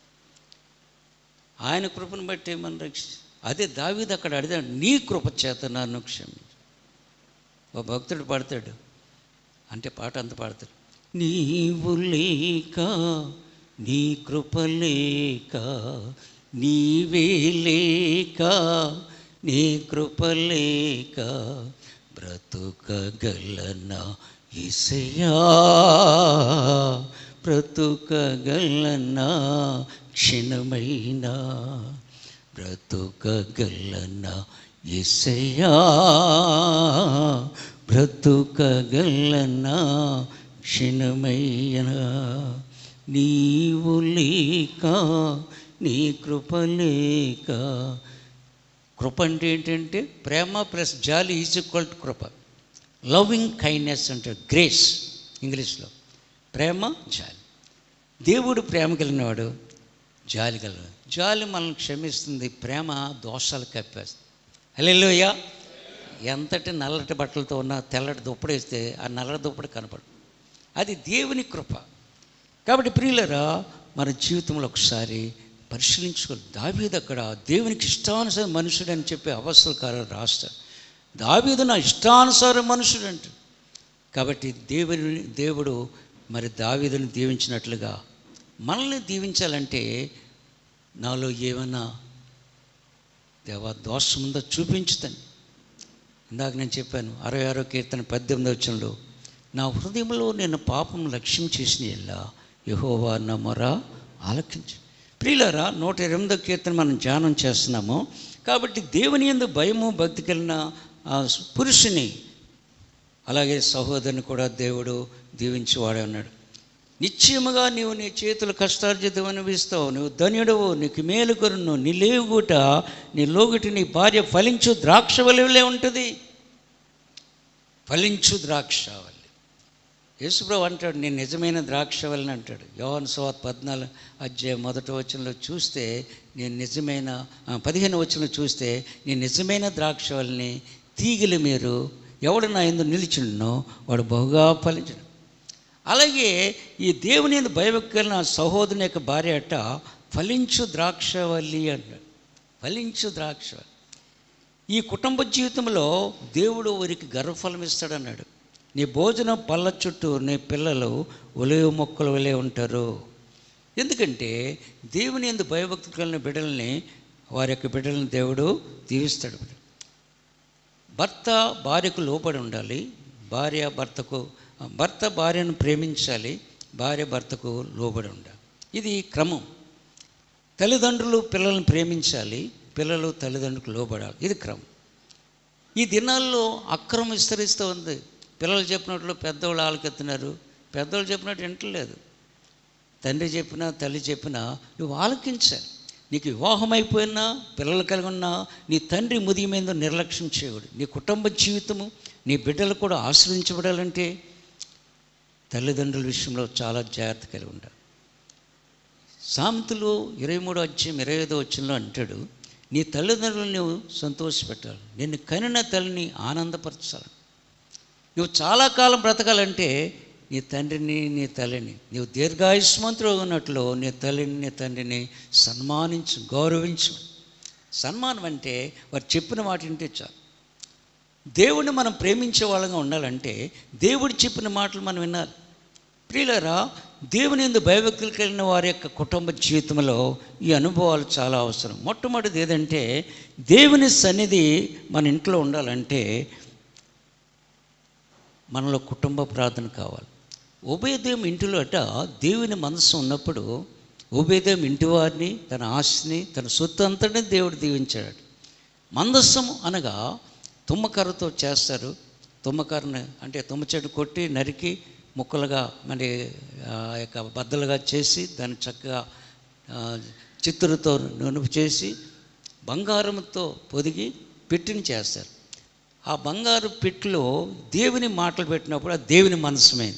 ఆయన కృపను బట్టి మనం రక్షి అదే దావీదు అక్కడ అడిగాడు నీ కృప చేత నన్ను క్షమించు ఓ భక్తుడు పడతాడు అంటే పాట అంత పాడతారు నీవు లేక నీ కృప లేక నీవే లేక నీ కృప లేక బ్రతుకగలనా ఇసయా బ్రతుకగలనా క్షణమైనా బ్రతుకగలనా ఇసయా బ్రతుకగలనా క్షణమైనా నీవు లేక నీ కృప లేక కృప అంటే ఏంటంటే ప్రేమ ప్లస్ జాలి ఈజ్ ఈక్వల్ టు కృప లవింగ్ కైండ్నెస్ అంటే గ్రేస్ ఇంగ్లీష్లో ప్రేమ జాలి దేవుడు ప్రేమ కలిగినవాడు జాలి కలిగిన జాలి మనల్ని క్షమిస్తుంది ప్రేమ దోషాలు కప్పేస్తుంది హల్లెలూయా ఎంతటి నల్లటి బట్టలతో ఉన్న తెల్లటి దుప్పటి వేస్తే ఆ నల్లటి దుప్పటి కనపడు అది దేవుని కృప కాబట్టి ప్రియులరా మన జీవితంలో ఒకసారి పరిశీలించుకోవాలి దావీదు అక్కడ దేవునికి ఇష్టానుసారం మనుషుడు అని చెప్పి అవసరకారు రాస్తాడు దావీదు నా ఇష్టానుసారం మనుషుడు అంట కాబట్టి దేవుని దేవుడు మరి దావీదుని దీవించినట్లుగా మనల్ని దీవించాలంటే నాలో ఏమైనా దేవా దోషం ఉందో చూపించుతాను ఇందాక నేను చెప్పాను అరవై ఆరో కీర్తన పద్దెనిమిది వచ్చంలో నా హృదయంలో నేను పాపం లక్ష్యం చేసిన ఎల్లా యహోవా నా మొర ఆలకించు ప్రియులారా నూట ఎనిమిదో కీర్తన మనం ధ్యానం చేస్తున్నాము కాబట్టి దేవుని ఎందు భయము భక్తి కలిగిన ఆ పురుషుని అలాగే సహోదరుని కూడా దేవుడు దీవించేవాడే ఉన్నాడు నిశ్చయముగా నీవు నీ చేతులు కష్టార్జితం అనుభవిస్తావు నువ్వు ధన్యుడవు నీకు మేలు కొరును నీ లేవుగుట నీ లోగుటి నీ భార్య ఫలించు ద్రాక్ష వలె ఉంటుంది ఫలించు ద్రాక్ష వలె యేసుప్రభు అంటాడు నేను నిజమైన ద్రాక్ష వలన అంటాడు యోహన్ సవాత్ పద్నాలుగు అధ్యాయం మొదటి వచనంలో చూస్తే నేను నిజమైన ఆ, పదిహేను వచనంలో చూస్తే నేను నిజమైన ద్రాక్ష వలని తీగలు మీరు ఎవడు నా ఎందు నిలిచిండనో వాడు బహుగా ఫలించడు అలాగే ఈ దేవుని ఎందు భయభక్తుల సహోదరుని యొక్క భార్య అట ఫలించు ద్రాక్షవల్లి అంటాడు ఫలించు ద్రాక్షవల్లి ఈ కుటుంబ జీవితంలో దేవుడు వారికి గర్వఫలం ఇస్తాడన్నాడు నీ భోజనం పళ్ళ చుట్టూ నీ పిల్లలు ఒలివ మొక్కలు వలె ఉంటారు ఎందుకంటే దేవుని ఎందు భయభక్తి కలిగిన బిడ్డల్ని వారి యొక్క బిడ్డలను దేవుడు దీవిస్తాడు భర్త భార్యకు లోబడి ఉండాలి భార్య భర్తకు భర్త భార్యను ప్రేమించాలి భార్య భర్తకు లోబడి ఉండాలి ఇది క్రమం తల్లిదండ్రులు పిల్లల్ని ప్రేమించాలి పిల్లలు తల్లిదండ్రులకు లోబడాలి ఇది క్రమం ఈ దినాల్లో అక్రమం విస్తరిస్తూ ఉంది పిల్లలు చెప్పినట్లు పెద్దవాళ్ళు ఆలకెత్తున్నారు పెద్దవాళ్ళు చెప్పినట్టు వింటలేదు తండ్రి చెప్పినా తల్లి చెప్పినా నువ్వు ఆలకించాలి నీకు వివాహం అయిపోయినా పిల్లలు కలిగి ఉన్నా నీ తండ్రి ముదిగి మీద నిర్లక్ష్యం చేయకూడదు నీ కుటుంబ జీవితము నీ బిడ్డలు కూడా ఆశ్రయించబడాలంటే తల్లిదండ్రుల విషయంలో చాలా జాగ్రత్త కలిగి ఉండాలి సామెతలు ఇరవై మూడో అధ్యాయం ఇరవై ఐదో వచ్చంలో అంటాడు నీ తల్లిదండ్రులు నువ్వు సంతోషపెట్టాలి నిన్ను కనిన తల్లిని ఆనందపరచాలి నువ్వు చాలా కాలం బ్రతకాలంటే నీ తండ్రిని నీ తల్లిని నీవు దీర్ఘాయుష్మంతుడు ఉన్నట్లు నీ తల్లిని నీ తండ్రిని సన్మానించు గౌరవించు సన్మానం అంటే వారు చెప్పిన వాటి వింటే చాలు దేవుడిని మనం ప్రేమించే వాళ్ళగా ఉండాలంటే దేవుడు చెప్పిన మాటలు మనం వినాలి ప్రియులరా దేవుని ఎందు భయభక్తులు కలిగిన వారి యొక్క కుటుంబ జీవితంలో ఈ అనుభవాలు చాలా అవసరం మొట్టమొదటిది ఏదంటే దేవుని సన్నిధి మన ఇంట్లో ఉండాలంటే మనలో కుటుంబ ప్రార్థన కావాలి ఉభయదేవం ఇంటిలో అట దేవుని మనసు ఉన్నప్పుడు ఉభయదేవం ఇంటి వారిని తన ఆస్తిని తన సొత్తు అంతటిని దేవుడు దీవించాడు మందస్సము అనగా తుమ్మకర్రతో చేస్తారు తుమ్మకర్రని అంటే తుమ్మ చెట్టు కొట్టి నరికి ముక్కలుగా మరి ఆ యొక్క బద్దలుగా చేసి దాన్ని చక్కగా ఆ, చిత్తులతో నునుపు చేసి బంగారంతో పొదిగి పెట్టిని చేస్తారు ఆ బంగారు పెట్టులో దేవుని మాటలు పెట్టినప్పుడు ఆ దేవుని మనసమైంది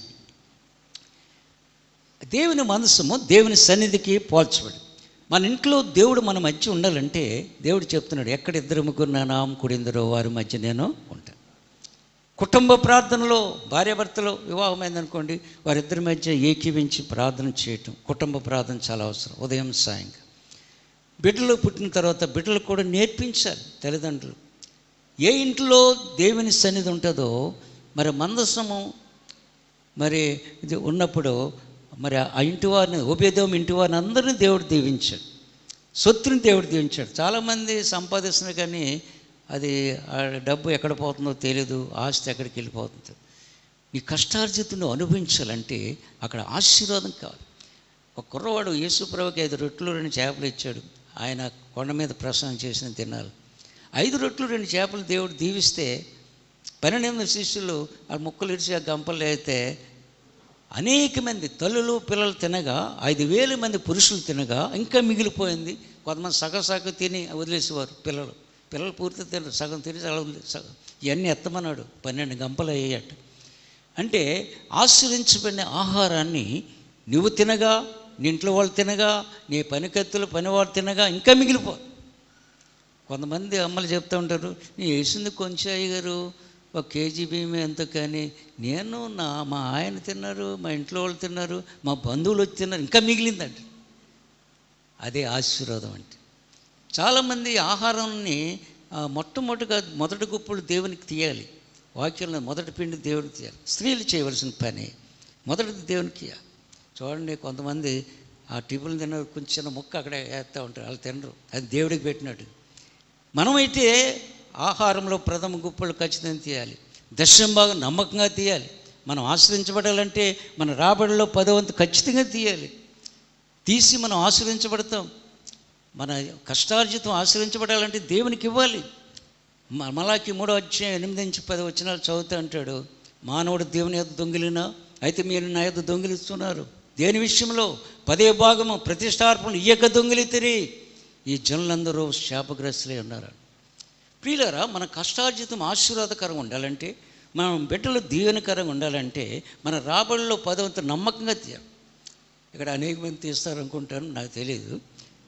దేవుని మనసము దేవుని సన్నిధికి పోల్చబడి మన ఇంట్లో దేవుడు మన మధ్య ఉండాలంటే దేవుడు చెప్తున్నాడు ఎక్కడ ఇద్దరు ముగ్గురు నా నామం కూడిందరో వారి మధ్య నేను ఉంటాను కుటుంబ ప్రార్థనలో భార్యాభర్తలో వివాహమైందనుకోండి వారిద్దరి మధ్య ఏకీవించి ప్రార్థన చేయటం కుటుంబ ప్రార్థన చాలా అవసరం ఉదయం సాయంకాలం బిడ్డలు పుట్టిన తర్వాత బిడ్డలు కూడా నేర్పించాలి తల్లిదండ్రులు ఏ ఇంట్లో దేవుని సన్నిధి ఉంటుందో మరి మందసము మరి ఇది ఉన్నప్పుడు మరి ఆ ఇంటి వారిని ఉభయదోమ ఇంటి వారిని అందరినీ దేవుడు దీవించాడు సొత్తుని దేవుడు దీవించాడు చాలామంది సంపాదిస్తున్నారు కానీ అది ఆ డబ్బు ఎక్కడ పోతుందో తెలియదు ఆస్తి ఎక్కడికి వెళ్ళిపోతుందో నీ కష్టార్జితను అనుభవించాలంటే అక్కడ ఆశీర్వాదం కావాలి ఒక కుర్రవాడు యేసుప్రభుకి ఐదు రొట్టెలు రెండు చేపలు ఇచ్చాడు ఆయన కొండ మీద ప్రసంగం చేసిన తినాలి ఐదు రొట్టెలు రెండు చేపలు దేవుడు దీవిస్తే పన్నెండు మంది శిష్యులు ఆ ముక్కలు ఇడిచి ఆ గంపలు అయితే అనేక మంది తల్లులు పిల్లలు తినగా ఐదు వేల మంది పురుషులు తినగా ఇంకా మిగిలిపోయింది కొంతమంది సగం సగం తిని వదిలేసేవారు పిల్లలు పిల్లలు పూర్తి తినరు సగం తిని సగం వదిలే- సగం ఇవన్నీ ఎత్తమన్నాడు పన్నెండు గంపలు అయ్యాయట అంటే ఆశ్రయించబడిన ఆహారాన్ని నువ్వు తినగా నీ ఇంట్లో వాళ్ళు తినగా నీ పనికత్తులు పనివాడు తినగా ఇంకా మిగిలిపో కొంతమంది అమ్మలు చెప్తూ ఉంటారు నీ వేసింది కొంచెం అయ్యగారు ఒక కేజీ బియ్యం ఎంత కానీ నేను నా మా ఆయన తిన్నారు మా ఇంట్లో వాళ్ళు తిన్నారు మా బంధువులు వచ్చి తిన్నారు ఇంకా మిగిలిందంట అదే ఆశీర్వాదం అంటే చాలామంది ఆహారాన్ని ఆ, మొట్టమొదటిగా మొదటి గుప్పుడు దేవునికి తీయాలి వాక్యంలో మొదటి పిండి దేవుడికి తీయాలి స్త్రీలు చేయవలసిన పని మొదటిది దేవునికి తీయాలి చూడండి కొంతమంది ఆ టిఫిన్ తిన్నారు కొంచెం చిన్న ముక్క అక్కడే వేస్తూ ఉంటారు వాళ్ళు తినరు అది దేవుడికి పెట్టినట్టు మనమైతే ఆహారంలో ప్రథమ గుప్పలు ఖచ్చితంగా తీయాలి దర్శనం బాగా నమ్మకంగా తీయాలి మనం ఆశ్రయించబడాలంటే మన రాబడిలో పదవంతు ఖచ్చితంగా తీయాలి తీసి మనం ఆశ్రయించబడతాం మన కష్టార్జితం ఆశ్రయించబడాలంటే దేవునికి ఇవ్వాలి మ- మలాకి మూడో అధ్యాయం ఎనిమిది నుంచి పది వచనాలు చదువుతూ అంటాడు మానవుడు దేవుని యొక్క దొంగిలినా అయితే మీరు నా యొక్క దొంగిలిస్తున్నారు దేని విషయంలో పదే భాగము ప్రతిష్టార్పణలు ఇయ్యక దొంగిలితిరి ఈ జనులందరూ శాపగ్రస్తులై ఉన్నారు ప్రియులరా మన కష్టార్జితం ఆశీర్వాదకరంగా ఉండాలంటే మనం బిడ్డలు దీవెనకరంగా ఉండాలంటే మన రాబడిలో పదవంత నమ్మకంగా తీయాలి ఇక్కడ అనేక మంది తీస్తారనుకుంటాను నాకు తెలియదు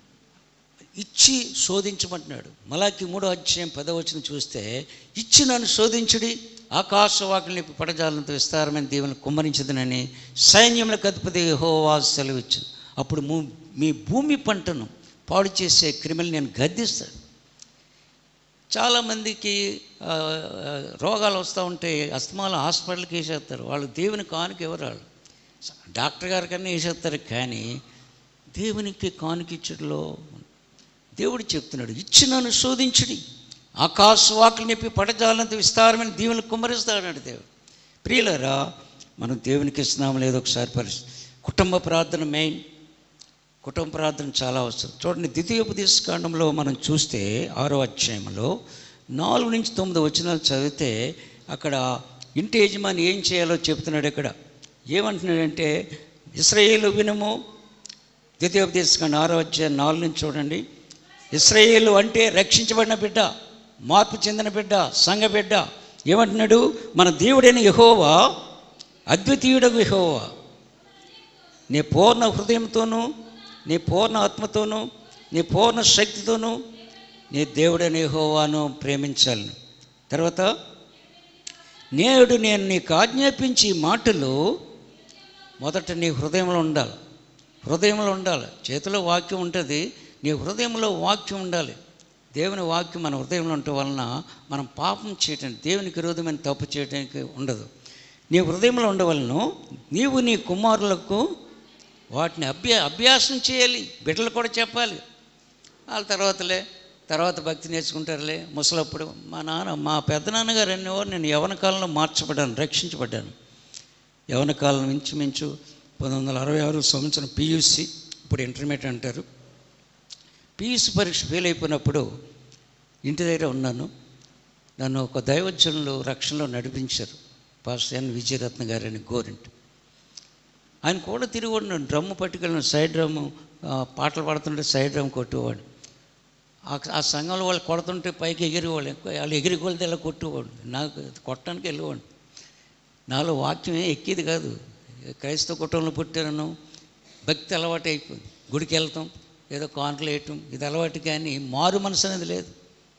ఇచ్చి శోధించమంటున్నాడు మలాకి మూడో అధ్యాయం పదవచనం చూస్తే ఇచ్చి నన్ను శోధించుడి ఆకాశవాకుల్ని పడజాలంతో విస్తారమైన దీవెన కుమ్మరించదనని సైన్యములకు అధిపతి హోవా సెలవిచ్చు అప్పుడు ము- మీ భూమి పంటను పాడు చేసే క్రిమిని నేను గద్దిస్తాను చాలామందికి ఆ, ఆ, రోగాలు వస్తూ ఉంటే అస్తమాలు హాస్పిటల్కి వేసేస్తారు వాళ్ళు దేవుని కానుక ఎవరు వాళ్ళు డాక్టర్ గారి కన్నా వేసేస్తారు కానీ దేవునికి కానుక ఇచ్చడంలో దేవుడు చెప్తున్నాడు ఇచ్చినను శోధించుడి ఆకాశవాకులు చెప్పి పడజాలంత విస్తారమైన దీవులు కుమ్మరిస్తాడన్నాడు దేవుడు ప్రియులరా మనం దేవునికి ఇస్తున్నాం లేదో ఒకసారి పరిస్థితి కుటుంబ ప్రార్థన మెయిన్ కుటుంబ ప్రార్థన చాలా అవసరం చూడండి ద్వితీయోపదేశకాండంలో మనం చూస్తే ఆరో అధ్యాయంలో నాలుగు నుంచి తొమ్మిది వచనాలు చదివితే అక్కడ ఇంటి యజమాని ఏం చేయాలో చెప్తున్నాడు ఇక్కడ ఏమంటున్నాడంటే ఇస్రాయేలు వినుము ద్వితీయోపదేశకాండం ఆరో అధ్యాయం నాలుగు నుంచి చూడండి ఇస్రాయేలు అంటే రక్షించబడిన బిడ్డ మార్పు చెందిన బిడ్డ సంఘ బిడ్డ ఏమంటున్నాడు మన దేవుడైన యహోవా అద్వితీయుడకు యహోవా నీ పూర్ణ హృదయంతోనూ నీ పూర్ణ ఆత్మతోనూ నీ పూర్ణ శక్తితోనూ నీ దేవుడైన యెహోవాను ప్రేమించాలి తర్వాత నేడు నేను నీకు ఆజ్ఞాపించి ఈ మాటలు మొదట నీ హృదయంలో ఉండాలి హృదయంలో ఉండాలి చేతిలో వాక్యం ఉంటుంది నీ హృదయంలో వాక్యం ఉండాలి దేవుని వాక్యం మన హృదయంలో ఉండటం వలన మనం పాపం చేయటం దేవునికి విరోధమైన తప్పు చేయడానికి ఉండదు నీ హృదయంలో ఉండవలను నీవు నీ కుమారులకు వాటిని అభ్యా అభ్యాసం చేయాలి బిడ్డలు కూడా చెప్పాలి వాళ్ళ తర్వాతలే తర్వాత భక్తి నేర్చుకుంటారులే ముసలప్పుడు మా నాన్న మా పెద్దనాన్నగారు అనేవారు నేను యవన కాలంలో మార్చబడ్డాను రక్షించబడ్డాను యవన కాలం నుంచి మించు పంతొమ్మిది వందల అరవై ఆరు సంవత్సరం పియూసి ఇప్పుడు ఇంటర్మీడియట్ అంటారు పియూసి పరీక్ష ఫెయిల్ అయిపోయినప్పుడు ఇంటి దగ్గర ఉన్నాను నన్ను ఒక దైవజనులు రక్షణలో నడిపించారు పాస్టర్ ఎన్ విజయరత్న గారని గోరింట్ ఆయన కూడా తిరిగి ఉన్నాడు డ్రమ్ము పట్టుకెళ్ళిన సైడ్ డ్రమ్ము ఆ, పాటలు పాడుతుంటే సైడ్ డ్రమ్ కొట్టేవాడు ఆ- ఆ సంఘంలో వాళ్ళు కొడుతుంటే పైకి ఎగిరేవాళ్ళు వాళ్ళు ఎగిరి కొలితే ఇలా కొట్టేవాడు నాకు కొట్టడానికి వెళ్ళేవాడు నాలో వాక్యం ఏం ఎక్కేది కాదు క్రైస్తవ కుటుంబంలో పుట్టాను భక్తి అలవాటు అయిపోయింది గుడికి వెళ్తాం ఏదో కానుకలు వేయటం ఇది అలవాటు కానీ మారు మనసు అనేది లేదు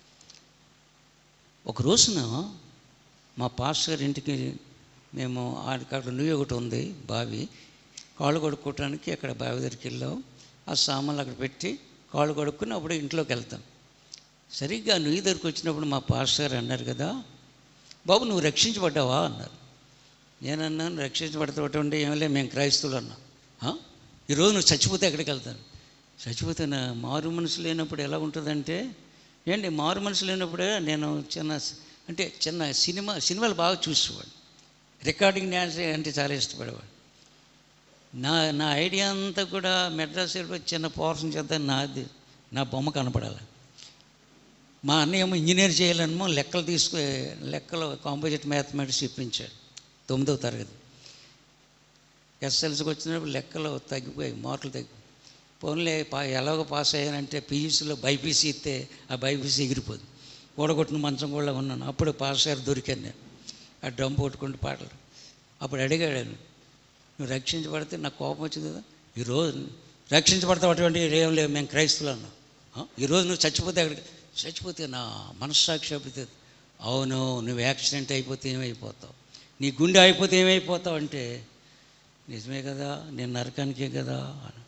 ఒక రోజున మా పాస్టర్ గారి ఇంటికి మేము ఆడికి అక్కడ నుయ్యి ఒకటి ఉంది బావి కాళ్ళు కడుక్కోవటానికి అక్కడ బావి దగ్గరికి వెళ్ళాం ఆ సామాన్లు అక్కడ పెట్టి కాళ్ళు కడుక్కుని అప్పుడు ఇంట్లోకి వెళ్తాం సరిగ్గా నుయ్యి దగ్గరికి వచ్చినప్పుడు మా పాస్టర్ గారు అన్నారు కదా బాబు నువ్వు రక్షించబడ్డావా అన్నారు నేనన్నాను రక్షించబడతామంటే ఏమలే మేము క్రైస్తవులు అన్నాం "ఆ? ఈరోజు నువ్వు చచ్చిపోతే ఎక్కడికి వెళ్తాను చచ్చిపోతే నా మారు మనసు లేనప్పుడు ఎలా ఉంటుందంటే ఏంటి మారు మనసు లేనప్పుడే నేను చిన్న అంటే చిన్న సినిమా సినిమాలు బాగా చూసేవాడు రికార్డింగ్ డ్యాన్స్ అంటే చాలా ఇష్టపడేవాడు నా నా ఐడియా అంతా కూడా మెడ్రాస్ వెళ్ళిపోయి చిన్న పోర్షన్ చేద్దాం నాది నా బొమ్మ కనపడాలి మా అన్నయ్య ఏమో ఇంజనీర్ చేయాలనేమో లెక్కలు తీసుకు లెక్కలు కాంపోజిట్ మ్యాథమెటిక్స్ ఇప్పించాడు తొమ్మిదవ తరగతి ఎస్ఎల్సీకి వచ్చినప్పుడు లెక్కలు తగ్గిపోయాయి మార్కులు తగ్గి పోన్లే పా ఎలాగో పాస్ అయ్యానంటే పీయూసీలో బైపీసీ ఇస్తే ఆ బైపీసీ ఎగిరిపోదు ఓడగొట్టిన మంచం కూడా ఉన్నాను అప్పుడు పాస్ అయ్యారు దొరికాను నేను ఆ డ్రమ్ కొట్టుకుంటూ పాటలు అప్పుడు అడిగాడు నువ్వు రక్షించబడితే నాకు కోపం వచ్చింది కదా ఈరోజు రక్షించబడతావు అటువంటి ఏం లేవు మేము క్రైస్తులు అన్నాం "ఆ? ఈరోజు నువ్వు చచ్చిపోతే అక్కడికి చచ్చిపోతే నా మనస్సాక్షి అప్పుతుంది అవును నువ్వు యాక్సిడెంట్ అయిపోతే ఏమైపోతావు నీ గుండె అయిపోతే ఏమైపోతావు అంటే నిజమే కదా నేను నరకానికే కదా అన్న.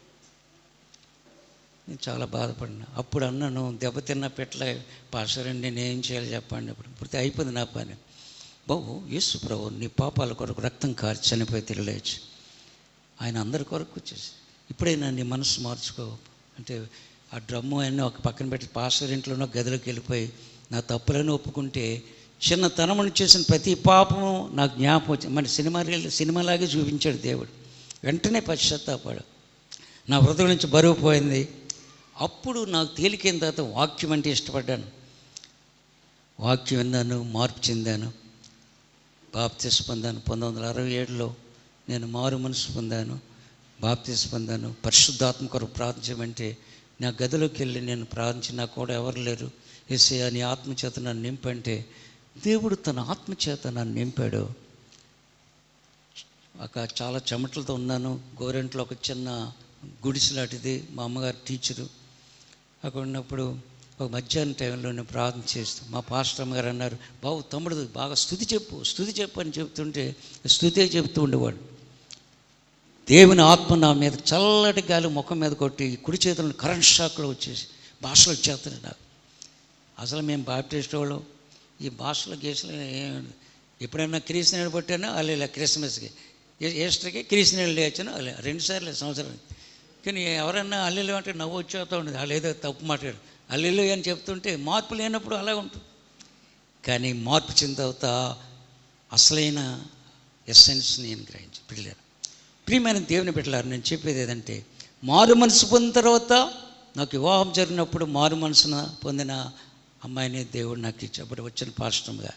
నేను చాలా బాధపడినా అప్పుడు అన్నాను దెబ్బతిన్న పెట్ల పాసరండి నేను ఏం చేయాలి చెప్పండి అప్పుడు ఇప్పుడు అయిపోయింది నా పని బాబు యేసు ప్రభు నీ పాపాల కొరకు రక్తం కార్చి చనిపోయి తిరగలేచి ఆయన అందరి కొరకు వచ్చేసి ఇప్పుడైనా నీ మనసు మార్చుకో అంటే ఆ డ్రమ్ము అన్నీ ఒక పక్కన పెట్టి పాస్టర్ ఇంట్లోనో గదిలోకి వెళ్ళిపోయి నా తప్పులను ఒప్పుకుంటే చిన్నతనమును చేసిన ప్రతి పాపము నాకు జ్ఞాపకం వచ్చింది మన సినిమా రీల్ సినిమాలాగే చూపించాడు దేవుడు వెంటనే పశ్చాత్తాపాడు నా హృదయం నుంచి బరువు పోయింది అప్పుడు నాకు తేలికైన తర్వాత వాక్యం అంటే ఇష్టపడ్డాను వాక్యం విన్నాను మార్పు చెందాను బాప్తిస్ పొందాను పంతొమ్మిది వందల అరవై ఏడులో నేను మారు మనసు పొందాను బాప్తిస్ పొందాను పరిశుద్ధాత్మ కొరకు ప్రార్థించమంటే నా గదిలోకి వెళ్ళి నేను ప్రార్థించి నాకు కూడా ఎవరు లేరు ఎస్ఏ నీ ఆత్మచేత నన్ను నింపంటే దేవుడు తన ఆత్మచేత నన్ను నింపాడు ఒక చాలా చెమటలతో ఉన్నాను గోరెంట్లో ఒక చిన్న గుడిసెలాంటిది మా అమ్మగారు టీచరు అక్కడ ఉన్నప్పుడు ఒక మధ్యాహ్నం టైంలో నేను ప్రార్థన చేస్తూ మా పాస్టర్ అమ్మగారు అన్నారు బాబు తమ్ముడు బాగా స్థుతి చెప్పు స్థుతి చెప్పు అని చెప్తుంటే స్థుతే చెప్తూ ఉండేవాడు దేవుని ఆత్మ నా మీద చల్లటి గాలి ముఖం మీద కొట్టి కుడి చేతులను కరెంట్ షాక్లో వచ్చేసి భాషలు వచ్చేస్తుంది నాకు అసలు మేము బాప్టిస్ట్ వాళ్ళం ఈ భాషల గీసలు ఏం- ఎప్పుడైనా క్రీస్తునేడు పట్టానో అలా క్రిస్మస్కి ఏ- ఈస్టర్కి క్రీస్తునేడు లేచాను అలా రెండుసార్లు సంవత్సరం కానీ ఎవరన్నా అల్లెలు అంటే నవ్వు వచ్చేస్తూ ఉండేది వాళ్ళు ఏదో తప్పు మాట్లాడు అల్లెలు అని చెప్తుంటే మార్పు లేనప్పుడు అలా ఉంటుంది కానీ మార్పు చెందిన తర్వాత అసలైన ఎస్సెన్స్ నేను గ్రహించి పిల్లలు ప్రియమైన దేవుని పెట్టారు నేను చెప్పేది ఏదంటే మారు మనసు పొందిన తర్వాత నాకు వివాహం జరిగినప్పుడు మారు మనసున పొందిన అమ్మాయిని దేవుడు నాకు ఇచ్చి అప్పుడు వచ్చిన పాశ్రమంగా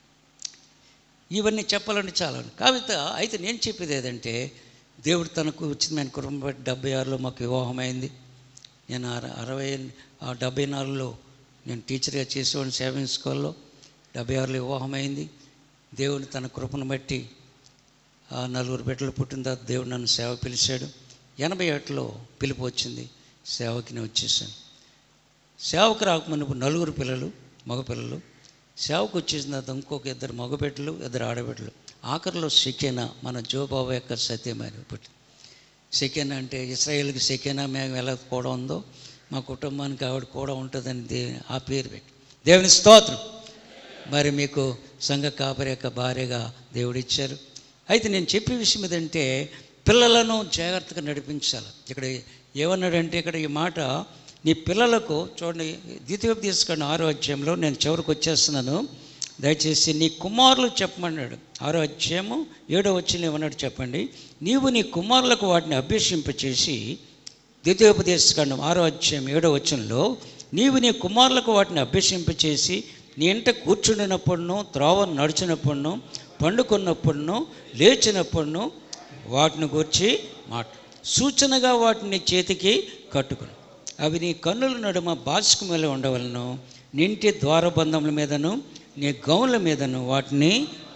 ఇవన్నీ చెప్పాలంటే చాలా ఉన్నాయి. కాబట్టి అయితే నేను చెప్పేది ఏదంటే దేవుడు తనకు వచ్చింది ఆయన కుటుంబం బట్టి డెబ్బై ఆరులో మాకు వివాహం అయింది నేను అర- అరవై ఆ డెబ్బై నాలుగులో నేను టీచర్గా చేసేవాడిని సేవింగ్ స్కూల్లో డెబ్బై ఆరులో వివాహం అయింది దేవుడు తన కృపను బట్టి ఆ నలుగురు బిడ్డలు పుట్టిన తర్వాత దేవుడు నన్ను సేవ పిలిచాడు ఎనభై ఏటలో పిలుపు వచ్చింది సేవకి నేను వచ్చేసాను సేవకు రాకముందు నలుగురు పిల్లలు మగపిల్లలు సేవకు వచ్చేసిన తర్వాత ఇంకొక ఇద్దరు మగబిడ్డలు ఇద్దరు ఆడబిడ్డలు ఆఖరిలో సెకెనా మన జోబాబు యొక్క సత్యమైన పుట్టి సెకెనా అంటే ఇస్రాయేల్కి సెకెనా మేము ఎలా కూడా ఉందో మా కుటుంబానికి ఆవిడ కూడా ఉంటుందని దే ఆ పేరు పెట్టి దేవుని స్తోత్రం మరి మీకు సంఘ కాపరి యొక్క భార్యగా దేవుడిచ్చారు అయితే నేను చెప్పే విషయం ఏదంటే పిల్లలను జాగ్రత్తగా నడిపించాలి ఇక్కడ ఏమన్నాడంటే ఇక్కడ ఈ మాట నీ పిల్లలకు చూడండి ద్వితీయోపదేశకాండ ఆరో అధ్యాయంలో నేను చివరికి వచ్చేస్తున్నాను దయచేసి నీ కుమారులు చెప్పమన్నాడు ఆరో అధ్యాయము ఏడో వచ్చిన ఏమన్నాడు చెప్పండి నీవు నీ కుమారులకు వాటిని అభ్యసింపచేసి ద్వితీయోపదేశకాండం ఆరో అధ్యాయం ఏడో వచనంలో నీవు నీ కుమారులకు వాటిని అభ్యసింపచేసి నీ ఇంట కూర్చుండినప్పుడును త్రోవ నడిచినప్పుడును పండుకున్నప్పుడును లేచినప్పుడును వాటిని గురించి మాట సూచనగా వాటిని చేతికి కట్టుకుని అవి నీ కన్నుల నడుమ బాసిక మీద ఉండవలను నింటి ద్వారబంధముల మీదను నీ గౌన్ల మీదను వాటిని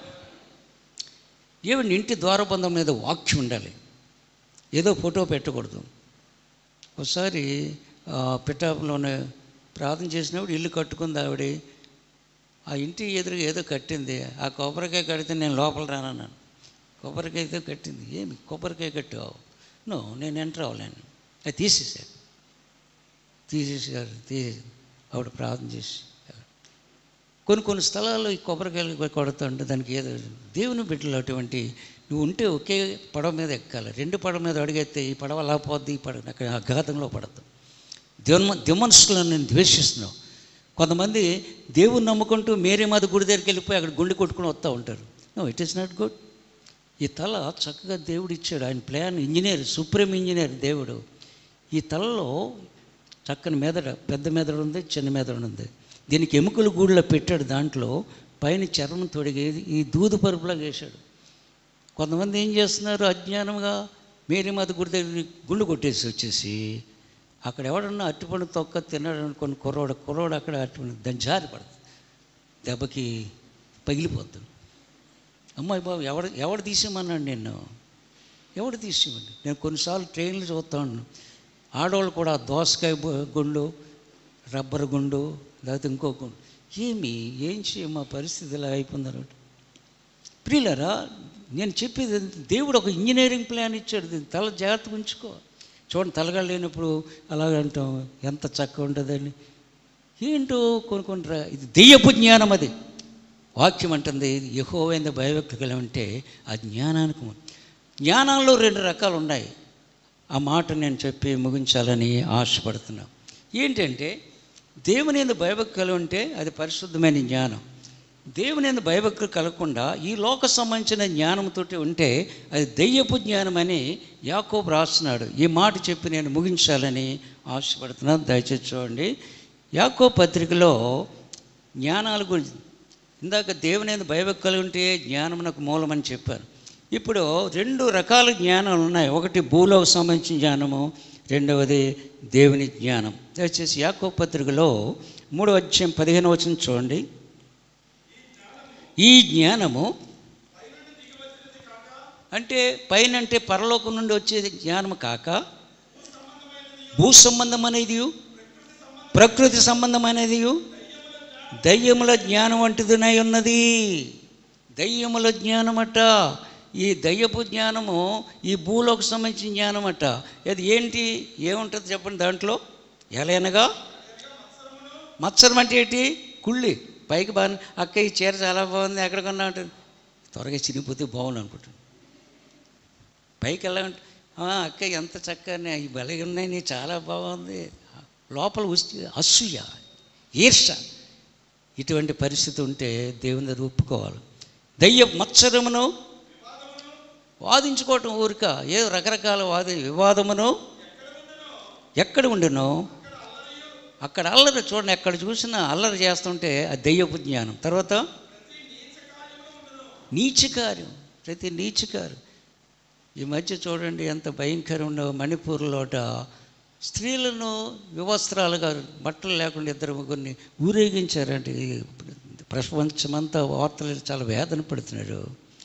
ఏమి ఇంటి ద్వారబంధం మీద వాక్యం ఉండాలి ఏదో ఫోటో పెట్టకూడదు ఒకసారి ఆ, పిఠాపులోనే ప్రార్థన చేసినప్పుడు ఇల్లు కట్టుకుంది ఆవిడ ఆ ఇంటి ఎదురుగా ఏదో కట్టింది ఆ కొబ్బరికాయ కడితే నేను లోపల రానన్నాను కొబ్బరికాయతో కట్టింది ఏమి కొబ్బరికాయ కట్టావు నో నేను ఎంటర్ అవ్వలేను అది తీసేసారు తీసేసారు తీసేసి ఆవిడ ప్రార్థన చేసి కొన్ని కొన్ని స్థలాల్లో ఈ కొబ్బరికాయలు కొడుతుంటే దానికి ఏదో దేవుని బిడ్డలు అటువంటి నువ్వు ఉంటే ఒకే పడవ మీద ఎక్కాలి రెండు పడవ మీద అడిగేస్తే ఈ పడవ అలా పోద్ది ఈ పడవ అక్కడ అఘాతంలో పడద్దు దేవుని దిమనుషులను నేను ద్వేషిస్తున్నావు కొంతమంది దేవుని నమ్ముకుంటూ మేరీ మాత గుడి దగ్గరికి వెళ్ళిపోయి అక్కడ గుండె కొట్టుకుని వస్తూ ఉంటారు no it is not good ఈ తల చక్కగా దేవుడు ఇచ్చాడు ఆయన ప్లాన్ ఇంజనీర్ సుప్రీం ఇంజనీర్ దేవుడు ఈ తలలో చక్కని మెదడు పెద్ద మెదడు ఉంది చిన్న మెదడు ఉంది దీనికి ఎముకల గూడులో పెట్టాడు దాంట్లో పైన చర్మం తొడిగి ఈ దూదు పరుపులాగా వేశాడు కొంతమంది ఏం చేస్తున్నారు అజ్ఞానంగా మేరీమాత గుడి దగ్గర గుండు కొట్టేసి వచ్చేసి అక్కడ ఎవడన్నా అట్టిపండు తొక్క తిన్నాడు అనుకోని కుర్రోడు కుర్రోడు అక్కడ అట్టిపండు దాని జారి పడుతుంది దెబ్బకి పగిలిపోతుంది అమ్మాయి బాబు ఎవడు ఎవడు తీసేయమన్నాడు నిన్ను ఎవడు తీసేయమని నేను కొన్నిసార్లు ట్రైన్లు చూస్తా ఉన్నాను ఆడవాళ్ళు కూడా దోసకాయ బు- గుండు రబ్బర్ గుండు లేకపోతే ఇంకో గుండు ఏమి ఏం చేయ మా పరిస్థితి ఇలా అయిపోయిందన్నమాట ప్రియులరా నేను చెప్పేది ఏంటి? దేవుడు ఒక ఇంజనీరింగ్ ప్లాన్ ఇచ్చాడు దీన్ని తల జాగ్రత్తగా ఉంచుకో చూడండి తలగా లేనప్పుడు అలాగ అంటాం ఎంత చక్కగా ఉంటుందని ఏంటో కొన్ని కొన్ని రా- ఇది దెయ్యపు జ్ఞానం అది వాక్యం అంటుంది యహోవైంద భయభక్తి కలిగి ఉంటే ఆ జ్ఞానానికి ము- జ్ఞానంలో రెండు రకాలు ఉన్నాయి ఆ మాట నేను చెప్పి ముగించాలని ఆశపడుతున్నా ఏంటంటే దేవుని ఎందు భయభక్తి కలిగి ఉంటే అది పరిశుద్ధమైన జ్ఞానం దేవుని ఎందు భయభక్తులు కలగకుండా ఈ లోక సంబంధించిన జ్ఞానంతో ఉంటే అది దెయ్యపు జ్ఞానం అని యాకోబు రాస్తున్నాడు ఈ మాట చెప్పి నేను ముగించాలని ఆశపడుతున్నాను దయచేసి చూడండి యాకో పత్రికలో జ్ఞానాల గురించి ఇందాక దేవుని ఎందు భయభక్తి కలిగి ఉంటే జ్ఞానమునకు మూలమని చెప్పారు ఇప్పుడు రెండు రకాల జ్ఞానాలు ఉన్నాయి ఒకటి భూలోకి సంబంధించిన జ్ఞానము రెండవది దేవుని జ్ఞానం దయచేసి యాకో పత్రికలో మూడో అధ్యాయం పదిహేను వచ్చిన చూడండి ఈ జ్ఞానము అంటే పైన అంటే పరలోకం నుండి వచ్చే జ్ఞానం కాక భూ సంబంధమనేది ప్రకృతి సంబంధమనేది దయ్యముల జ్ఞానం వంటిదినై ఉన్నది దయ్యముల జ్ఞానమట ఈ దయ్యపు జ్ఞానము ఈ భూలోకి సంబంధించిన జ్ఞానమట అది ఏంటి ఏముంటుంది చెప్పండి దాంట్లో ఎలయనగా మత్సరం అంటే ఏంటి కుళ్ళి పైకి బాగా అక్క ఈ చీర చాలా బాగుంది ఎక్కడ కొన్నా ఉంటుంది త్వరగా చినిగిపోతే బాగుండు అనుకుంటాను పైకి వెళ్ళాలంటే "ఆ, అక్క ఎంత చక్కగా ఈ బలగా ఉన్నాయి నీ చాలా బాగుంది లోపల ఉస్తి అసూయ ఈర్ష ఇటువంటి పరిస్థితి ఉంటే దేవుని దగ్గర ఒప్పుకోవాలి దయ్య మత్సరమును వాదించుకోవటం ఊరిక ఏ రకరకాల వాది వివాదమును ఎక్కడ ఉండును అక్కడ అల్లరి చూడండి ఎక్కడ చూసినా అల్లరి చేస్తుంటే అది దెయ్యపు జ్ఞానం తర్వాత నీచకార్యం ప్రతి నీచకార్యం ఈ మధ్య చూడండి ఎంత భయంకరం ఉండవు మణిపూర్లోట స్త్రీలను వివస్త్రాలుగా బట్టలు లేకుండా ఇద్దరు ముగ్గురిని ఊరేగించారంటే ఈ ప్రపంచమంతా వార్తలు చాలా వేదన పడుతున్నారు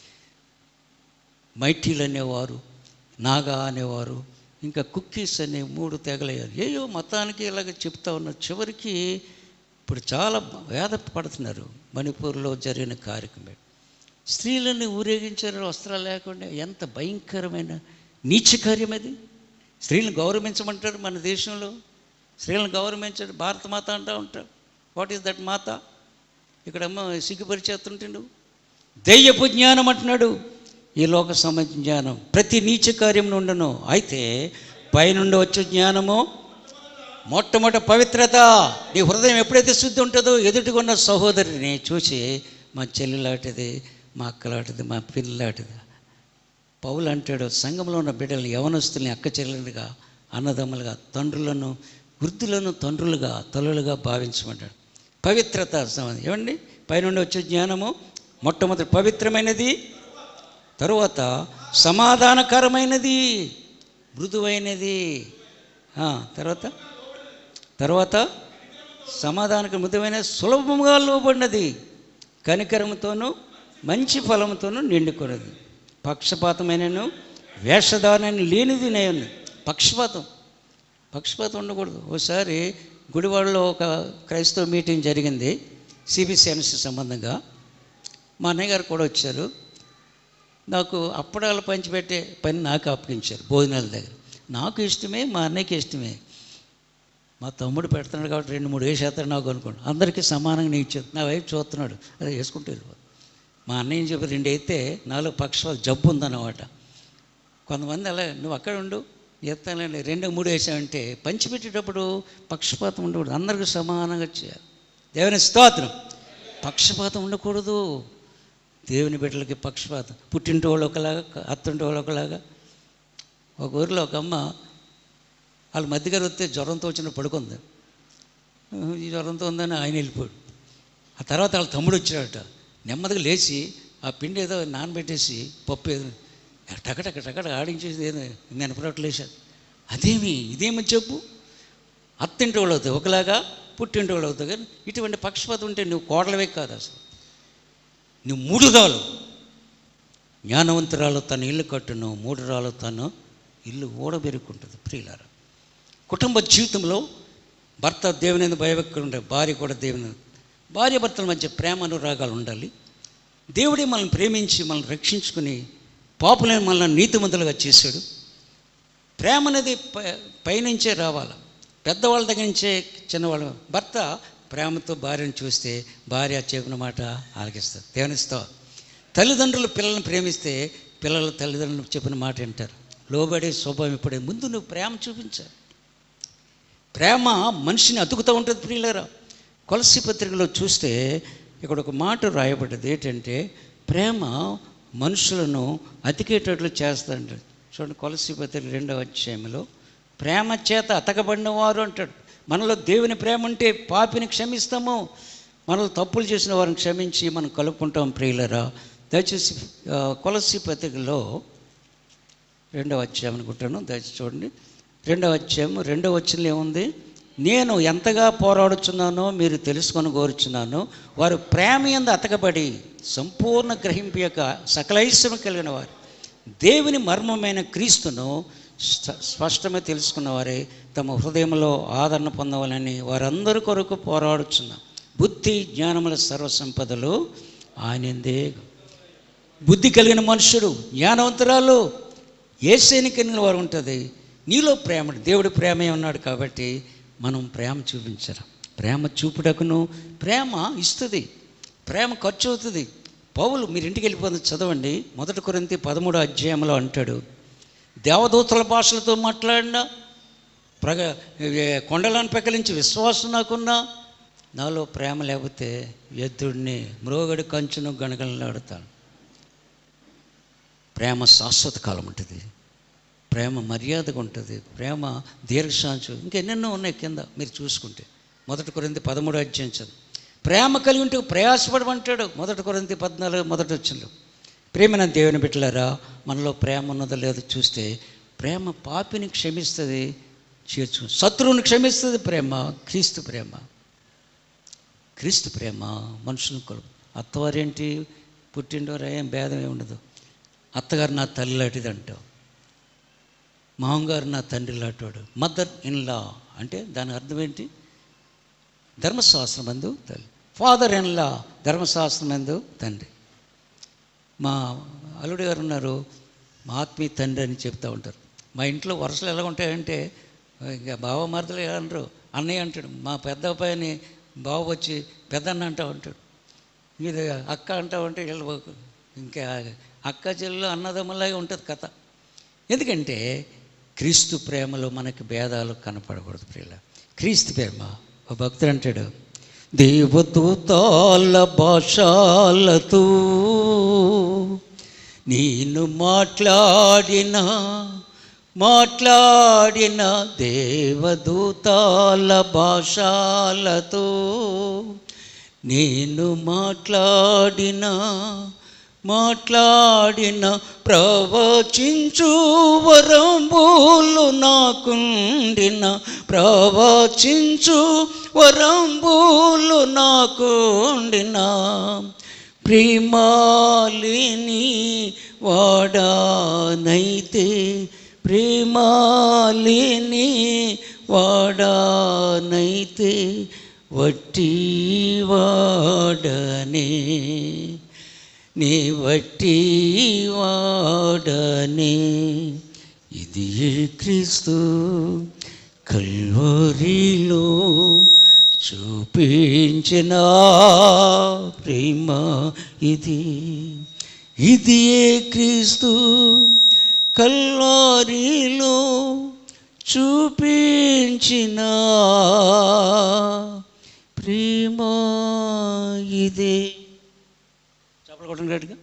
మైటీలు అనేవారు నాగా అనేవారు ఇంకా కుక్కీస్ అనే మూడు తెగలయ్యారు ఏయో మతానికి ఇలాగ చెప్తా ఉన్నారు చివరికి ఇప్పుడు చాలా వేద పడుతున్నారు మణిపూర్లో జరిగిన కార్యక్రమం స్త్రీలను ఊరేగించారు వస్త్రాలు లేకుండా ఎంత భయంకరమైన నీచ కార్యం అది స్త్రీలను గౌరవించమంటారు మన దేశంలో స్త్రీలను గౌరవించాడు భారత మాత అంటూ ఉంటారు వాట్ ఈస్ దట్ మాత ఇక్కడేమో సిగ్గుపరిచేస్తుంటుండు దెయ్యపు జ్ఞానం అంటున్నాడు ఈ లోక సంబంధించిన జ్ఞానం ప్రతి నీచ కార్యం ఉండను అయితే పైనుండి వచ్చే జ్ఞానము మొట్టమొదట పవిత్రత నీ హృదయం ఎప్పుడైతే శుద్ధి ఉంటుందో ఎదుటికున్న సహోదరిని చూసి మా చెల్లి లాంటిది మా అక్క లాంటిది మా పిల్లి లాంటిది పౌలు అంటాడు సంఘంలో ఉన్న బిడ్డలు యవనస్తుల్ని అక్క చెల్లెలుగా అన్నదమ్ములుగా తండ్రులను వృద్ధులను తండ్రులుగా తల్లులుగా భావించమంటాడు పవిత్రత సంబంధం ఏమండి పైనుండి వచ్చే జ్ఞానము మొట్టమొదటి పవిత్రమైనది తరువాత సమాధానకరమైనది మృదువైనది ఆ, తర్వాత తర్వాత సమాధానక మృదువైన సులభముగా లోబడినది కనికరముతోనూ మంచి ఫలముతోనూ నిండుకున్నది పక్షపాతమైనను వేషధారణని లేనిది నేను పక్షపాతం పక్షపాతం ఉండకూడదు ఒకసారి గుడివాడలో ఒక క్రైస్తవ మీటింగ్ జరిగింది సిబిసిఎన్సి సంబంధంగా మా అన్నయ్య గారు కూడా వచ్చారు నాకు అప్పడాలు పంచిపెట్టే పని నాకు అప్పగించారు భోజనాల దగ్గర నాకు ఇష్టమే మా అన్నయ్యకి ఇష్టమే మా తమ్ముడు పెడుతున్నాడు కాబట్టి రెండు మూడు వేసేస్తాడు నాకు అనుకోండి అందరికీ సమానంగా నేను ఇచ్చేది నా వైపు చూస్తున్నాడు అదే వేసుకుంటూ వెళ్ళిపోదు మా అన్నయ్య చెప్పి రెండు అయితే నాలో పక్షపాత జబ్బు ఉందన్నమాట కొంతమంది అలా నువ్వు అక్కడ ఉండు ఎత్తానండి రెండు మూడు వేసావంటే పంచిపెట్టేటప్పుడు పక్షపాతం ఉండకూడదు అందరికీ సమానంగా చేయాలి దేవుని స్తోత్రం పక్షపాతం ఉండకూడదు దేవుని బిడ్డలకి పక్షపాతం పుట్టింటి వాళ్ళు ఒకలాగా అత్తింటి వాళ్ళు ఒకలాగా ఒక ఊరిలో ఒక అమ్మ వాళ్ళ మధ్యగారు వస్తే జ్వరంతో వచ్చిన పడుకుంది ఈ జ్వరంతో ఉందని ఆయన వెళ్ళిపోయాడు ఆ తర్వాత వాళ్ళ తమ్ముడు వచ్చాడట నెమ్మదిగా లేచి ఆ పిండి ఏదో నానబెట్టేసి పప్పు ఏదో టకటక టకట ఆడించేసి ఏదో మినపరొట్లు వేశాడు అదేమి ఇదేమని చెప్పు అత్తింటి వాళ్ళు అవుతాయి ఒకలాగా పుట్టింటి వాళ్ళు అవుతాయి కానీ ఇటువంటి పక్షపాతం ఉంటే నువ్వు కోడలవే కాదు అసలు నువ్వు మూడు రాలు జ్ఞానవంతురాలు తన ఇల్లు కట్టును మూడు రాలు తను ఇల్లు ఓడబెరుకుంటుంది ప్రియులారా కుటుంబ జీవితంలో భర్త దేవుని భయభక్తులు ఉండాలి భార్య కూడా దేవుని భార్య భర్తల మధ్య ప్రేమ అనురాగాలు ఉండాలి దేవుడే మనల్ని ప్రేమించి మనల్ని రక్షించుకుని పాపులను మనల్ని నీతిమంతులుగా చేశాడు ప్రేమ అనేది పై- పైనుంచే రావాలి పెద్దవాళ్ళ దగ్గర నుంచే చిన్నవాళ్ళ భర్త ప్రేమతో భార్యను చూస్తే భార్య చెప్పిన మాట ఆలకిస్తారు దేవునిస్తా తల్లిదండ్రులు పిల్లల్ని ప్రేమిస్తే పిల్లలు తల్లిదండ్రులు చెప్పిన మాట వింటారు లోబడే స్వభావం ఇప్పుడే ముందు నువ్వు ప్రేమ చూపించాలి ప్రేమ మనిషిని అతుకుతూ ఉంటుంది ప్రియులరా కొలసి పత్రికలో చూస్తే ఇక్కడ ఒక మాట రాయబడ్డది ఏంటంటే ప్రేమ మనుషులను అతికేటట్లు చేస్తాడు చూడండి కొలసి పత్రిక రెండవ అధ్యాయంలో ప్రేమ చేత అతకబడిన వారు అంటాడు మనలో దేవుని ప్రేమ ఉంటే పాపిని క్షమిస్తాము మనలో తప్పులు చేసిన వారిని క్షమించి మనం కలుపుకుంటాం ప్రియులరా దయచేసి ఆ, కొలసి పత్రికలో రెండవ అధ్యాయం అనుకుంటాను దయచేసి చూడండి రెండవ అధ్యాయం రెండవ వచ్చిన ఏముంది నేను ఎంతగా పోరాడుచున్నానో మీరు తెలుసుకొని కోరుచున్నాను వారు ప్రేమ ఎందు అతకబడి సంపూర్ణ గ్రహింపు యొక్క సకలైశ్యం కలిగిన వారు దేవుని మర్మమైన క్రీస్తును స్ప- స్పష్టంగా తెలుసుకున్న వారే తమ హృదయంలో ఆదరణ పొందవాలని వారందరి కొరకు పోరాడుచున్నాం బుద్ధి జ్ఞానముల సర్వసంపదలు ఆయనందే బుద్ధి కలిగిన మనుషుడు జ్ఞానవంతురాలు ఏసేని కలిగిన వారు ఉంటుంది నీలో ప్రేమ దేవుడి ప్రేమే ఉన్నాడు కాబట్టి మనం ప్రేమ చూపించరు ప్రేమ చూపుటకును ప్రేమ ఇస్తుంది ప్రేమ ఖర్చు అవుతుంది పౌలు మీరు ఇంటికి వెళ్ళిపోతే చదవండి మొదటి కొరింతి పదమూడో అధ్యాయంలో అంటాడు దేవదూతల భాషలతో మాట్లాడినా ప్రగ ఏ, కొండలను పెకలించి విశ్వాసం నాకున్నా నాలో ప్రేమ లేకపోతే ఎద్దుడిని మ్రోగడి కంచును గణగణలాడుతాను ప్రేమ శాశ్వత కాలం ఉంటుంది ప్రేమ మర్యాదగా ఉంటుంది ప్రేమ దీర్ఘశాంచు ఇంకెన్నెన్నో ఉన్నాయి కింద మీరు చూసుకుంటే మొదటి కొరింది పదమూడు అధ్యాయం చదువు ప్రేమ కలిగి ఉంటే ప్రయాసపడమంటాడు మొదటి కొరింది పద్నాలుగు మొదటి వచ్చిండు ప్రేమ దేవుని బిడ్డలారా మనలో ప్రేమ ఉన్నదో లేదో చూస్తే ప్రేమ పాపిని క్షమిస్తుంది చేర్చు శత్రువుని క్షమిస్తుంది ప్రేమ క్రీస్తు ప్రేమ క్రీస్తు ప్రేమ మనుషులను కొలు అత్తవారేంటి పుట్టిండోరా ఏం భేదం ఏమి ఉండదు అత్తగారు నా తల్లి లాంటిది అంటావు మామగారు నా తండ్రి లాంటివాడు మదర్ ఇన్ లా అంటే దాని అర్థం ఏంటి ధర్మశాస్త్రం అందు తల్లి ఫాదర్ ఇన్ లా ధర్మశాస్త్రం అందు తండ్రి మా అల్లుడి గారు ఉన్నారు మా ఆత్మీయ తండ్రి అని చెప్తూ ఉంటారు మా ఇంట్లో వరుసలు ఎలా ఉంటాయంటే ఇంకా బావ మరదలు ఎలా అంటారు అన్నయ్య అంటాడు మా పెద్ద అబ్బాయిని బావ వచ్చి పెద్దన్న అంటూ ఉంటాడు మీరు అక్క అంటా ఉంటే వీళ్ళు ఇంకా అక్క చెల్లెలు అన్నదమ్ములాగే ఉంటుంది కథ ఎందుకంటే క్రీస్తు ప్రేమలో మనకి భేదాలు కనపడకూడదు ప్రియుల క్రీస్తు ప్రేమ ఒక భక్తుడు అంటాడు దేవదూతాల భాషాలతో నేను మాట్లాడిన మాట్లాడిన దేవదూతాల భాషాలతో నేను మాట్లాడిన మాట్లాడిన ప్రవచించు వరంబులు నాకుండిన ప్రవచించు వరంబులు నాకుండిన ప్రేమాలిని వాడానైతే ప్రేమాలిని వాడానైతే వట్టి వాడనే నీ వట్టి వాడనే ఇది క్రీస్తు కల్వరిలో చూపించిన ప్రేమ ఇది ఇది ఏ క్రీస్తు కల్వరిలో చూపించిన ప్రేమ ఇదే చెప్పలు కొట్టండి గట్టిగా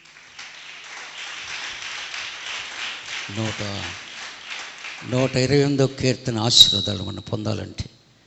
నూట నూట ఇరవై ఎనిమిదో కీర్తన ఆశీర్వాదాలు మనం పొందాలంటే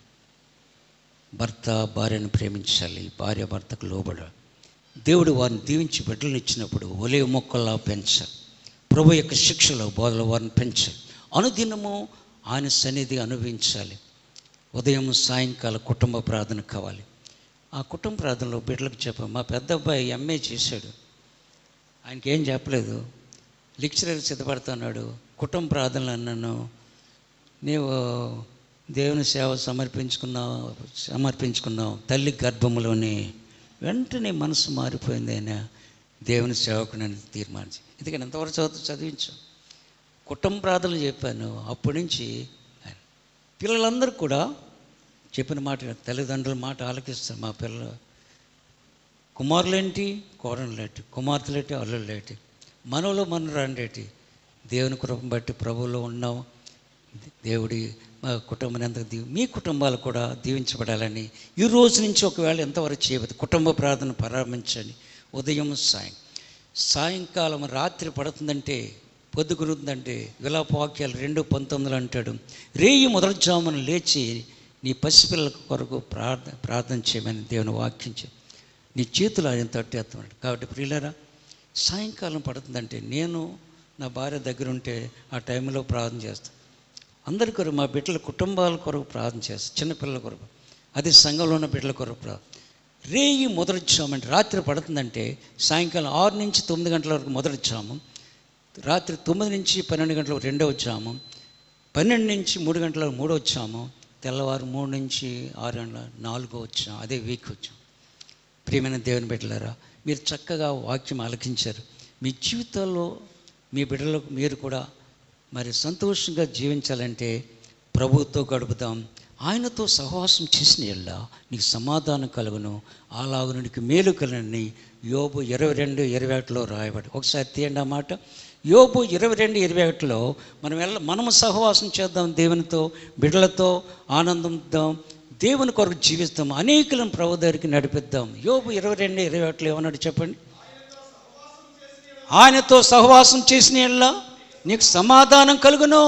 భర్త భార్యను ప్రేమించాలి భార్య భర్తకు లోబడాలి దేవుడు వారిని దీవించి బిడ్డలను ఇచ్చినప్పుడు ఒలే మొక్కల్లా పెంచాలి ప్రభు యొక్క శిక్షలో బోధల వారిని పెంచాలి అనుదినము ఆయన సన్నిధి అనుభవించాలి ఉదయం సాయంకాలం కుటుంబ ప్రార్థన కావాలి ఆ కుటుంబ ప్రార్థనలో బిడ్డలకు చెప్పాం మా పెద్ద అబ్బాయి ఎంఏ చేశాడు ఆయనకి ఏం చెప్పలేదు లెక్చరర్ సిద్ధపడుతున్నాడు కుటుంబ ప్రార్థనలు అన్నాను నీవు దేవుని సేవ సమర్పించుకున్నావు సమర్పించుకున్నావు తల్లి గర్భములోని వెంటనే మనసు మారిపోయింది ఆయన దేవుని సేవకునని తీర్మానించి ఎందుకని ఎంతవరకు చదువు చదివించాం కుటుంబ ప్రార్థనలు చెప్పాను అప్పటి నుంచి ఆయన పిల్లలందరూ కూడా చెప్పిన మాట తల్లిదండ్రుల మాట ఆలకిస్తారు మా పిల్లలు కుమారులేంటి కోడళ్ళేంటి కుమార్తెలేంటి అల్లుళ్ళేంటి మనలో మన రండేటి దేవుని కృపను బట్టి ప్రభువులో ఉన్నాం దేవుడి మా కుటుంబాన్ని ఎంత దీవి మీ కుటుంబాలు కూడా దీవించబడాలని ఈ రోజు నుంచి ఒకవేళ ఎంతవరకు చేయవద్దు కుటుంబ ప్రార్థన ప్రారంభించండి ఉదయం సాయం సాయంకాలం రాత్రి పడుతుందంటే పొద్దుగురుందంటే విలాపవాక్యాలు రెండు పంతొమ్మిదిలో అంటాడు రేయి మొదటి జామున లేచి నీ పసిపిల్లల కొరకు ప్రార్థన ప్రార్థన చేయమని దేవుని వాక్యం చెప్పి నీ చేతులు ఆయన తట్టేస్తున్నాడు కాబట్టి ప్రియులరా సాయంకాలం పడుతుందంటే నేను నా భార్య దగ్గర ఉంటే ఆ టైంలో ప్రార్థన చేస్తాను అందరి కొరకు మా బిడ్డల కుటుంబాల కొరకు ప్రార్థన చేస్తాను చిన్నపిల్లల కొరకు అది సంఘంలో ఉన్న బిడ్డల కొరకు ప్రార్థన రేయి మొదటి జాము అంటే రాత్రి పడుతుందంటే సాయంకాలం ఆరు నుంచి తొమ్మిది గంటల వరకు మొదటి జాము రాత్రి తొమ్మిది నుంచి పన్నెండు గంటల వరకు రెండవ జాము పన్నెండు నుంచి మూడు గంటల వరకు మూడో వచ్చాము తెల్లవారు మూడు నుంచి ఆరు గంటల నాలుగో వచ్చాం అదే వీక్ వచ్చాం ప్రియమైన దేవుని బిడ్డలారా మీరు చక్కగా వాక్యం ఆలకించారు మీ జీవితాల్లో మీ బిడ్డలకు మీరు కూడా మరి సంతోషంగా జీవించాలంటే ప్రభువుతో గడుపుదాం ఆయనతో సహవాసం చేసిన ఎల్లా నీకు సమాధానం కలుగును అలాగును నీకు మేలు కలుగునని యోబు ఇరవై రెండు ఇరవై ఒకటిలో రాయబడి ఒకసారి తీయండి ఆ మాట యోబు ఇరవై రెండు ఇరవై ఒకటిలో మనం వెళ్ళ మనము సహవాసం చేద్దాం దేవునితో బిడ్డలతో ఆనందిద్దాం దేవుని కొరకు జీవిస్తాం అనేకులను ప్రభు దగ్గరికి నడిపిద్దాం యోబు ఇరవై రెండు ఇరవై ఒకటిలో ఏమన్నాడు చెప్పండి ఆయనతో సహవాసం చేసిన ఎల్లా నీకు సమాధానం కలుగును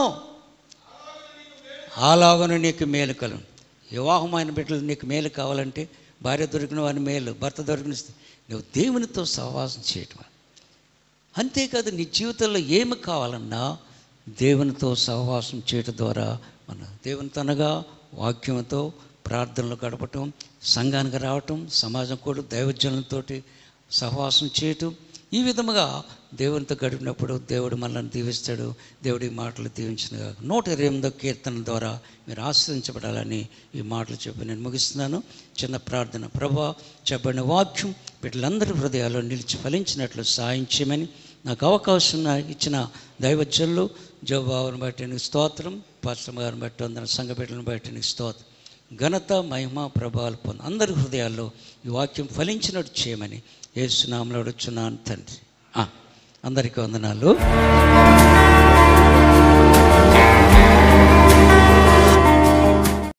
అలాగను నీకు మేలు కలుగును వివాహమైన బిడ్డలు నీకు మేలు కావాలంటే భార్య దొరికిన వాని మేలు భర్త దొరికిన నువ్వు దేవునితో సహవాసం చేయటం అంతేకాదు నీ జీవితంలో ఏమి కావాలన్నా దేవునితో సహవాసం చేయటం ద్వారా మన దేవునితో అనగా వాక్యంతో ప్రార్థనలు గడపటం సంఘానికి రావటం సమాజం కూడా దైవజనులతోటి సహవాసం చేయటం ఈ విధముగా దేవునితో గడిపినప్పుడు దేవుడు మనల్ని దీవిస్తాడు దేవుడి మాటలు దీవించిన నూట ఇరవై ఎనిమిదో కీర్తన ద్వారా మీరు ఆశ్రయించబడాలని ఈ మాటలు చెప్పి నేను ముగిస్తున్నాను చిన్న ప్రార్థన ప్రభా చెప్పబడిన వాక్యం వీటిలందరి హృదయాల్లో నిలిచి ఫలించినట్లు సాయం చేయమని నాకు అవకాశం నా- ఇచ్చిన దైవజనులు జోబాబుని బట్టి నీకు స్తోత్రం పాస్టర్ గారిని బట్టి అందరి సంఘ బిడ్డలను బట్టి నీకు స్తోత్రం ఘనత మహిమ ప్రభావాలు పొంది అందరి హృదయాల్లో ఈ వాక్యం ఫలించినట్టు చేయమని ఏసునామలో అడుచున్నాను తండ్రి ఆ, అందరికీ వందనాలు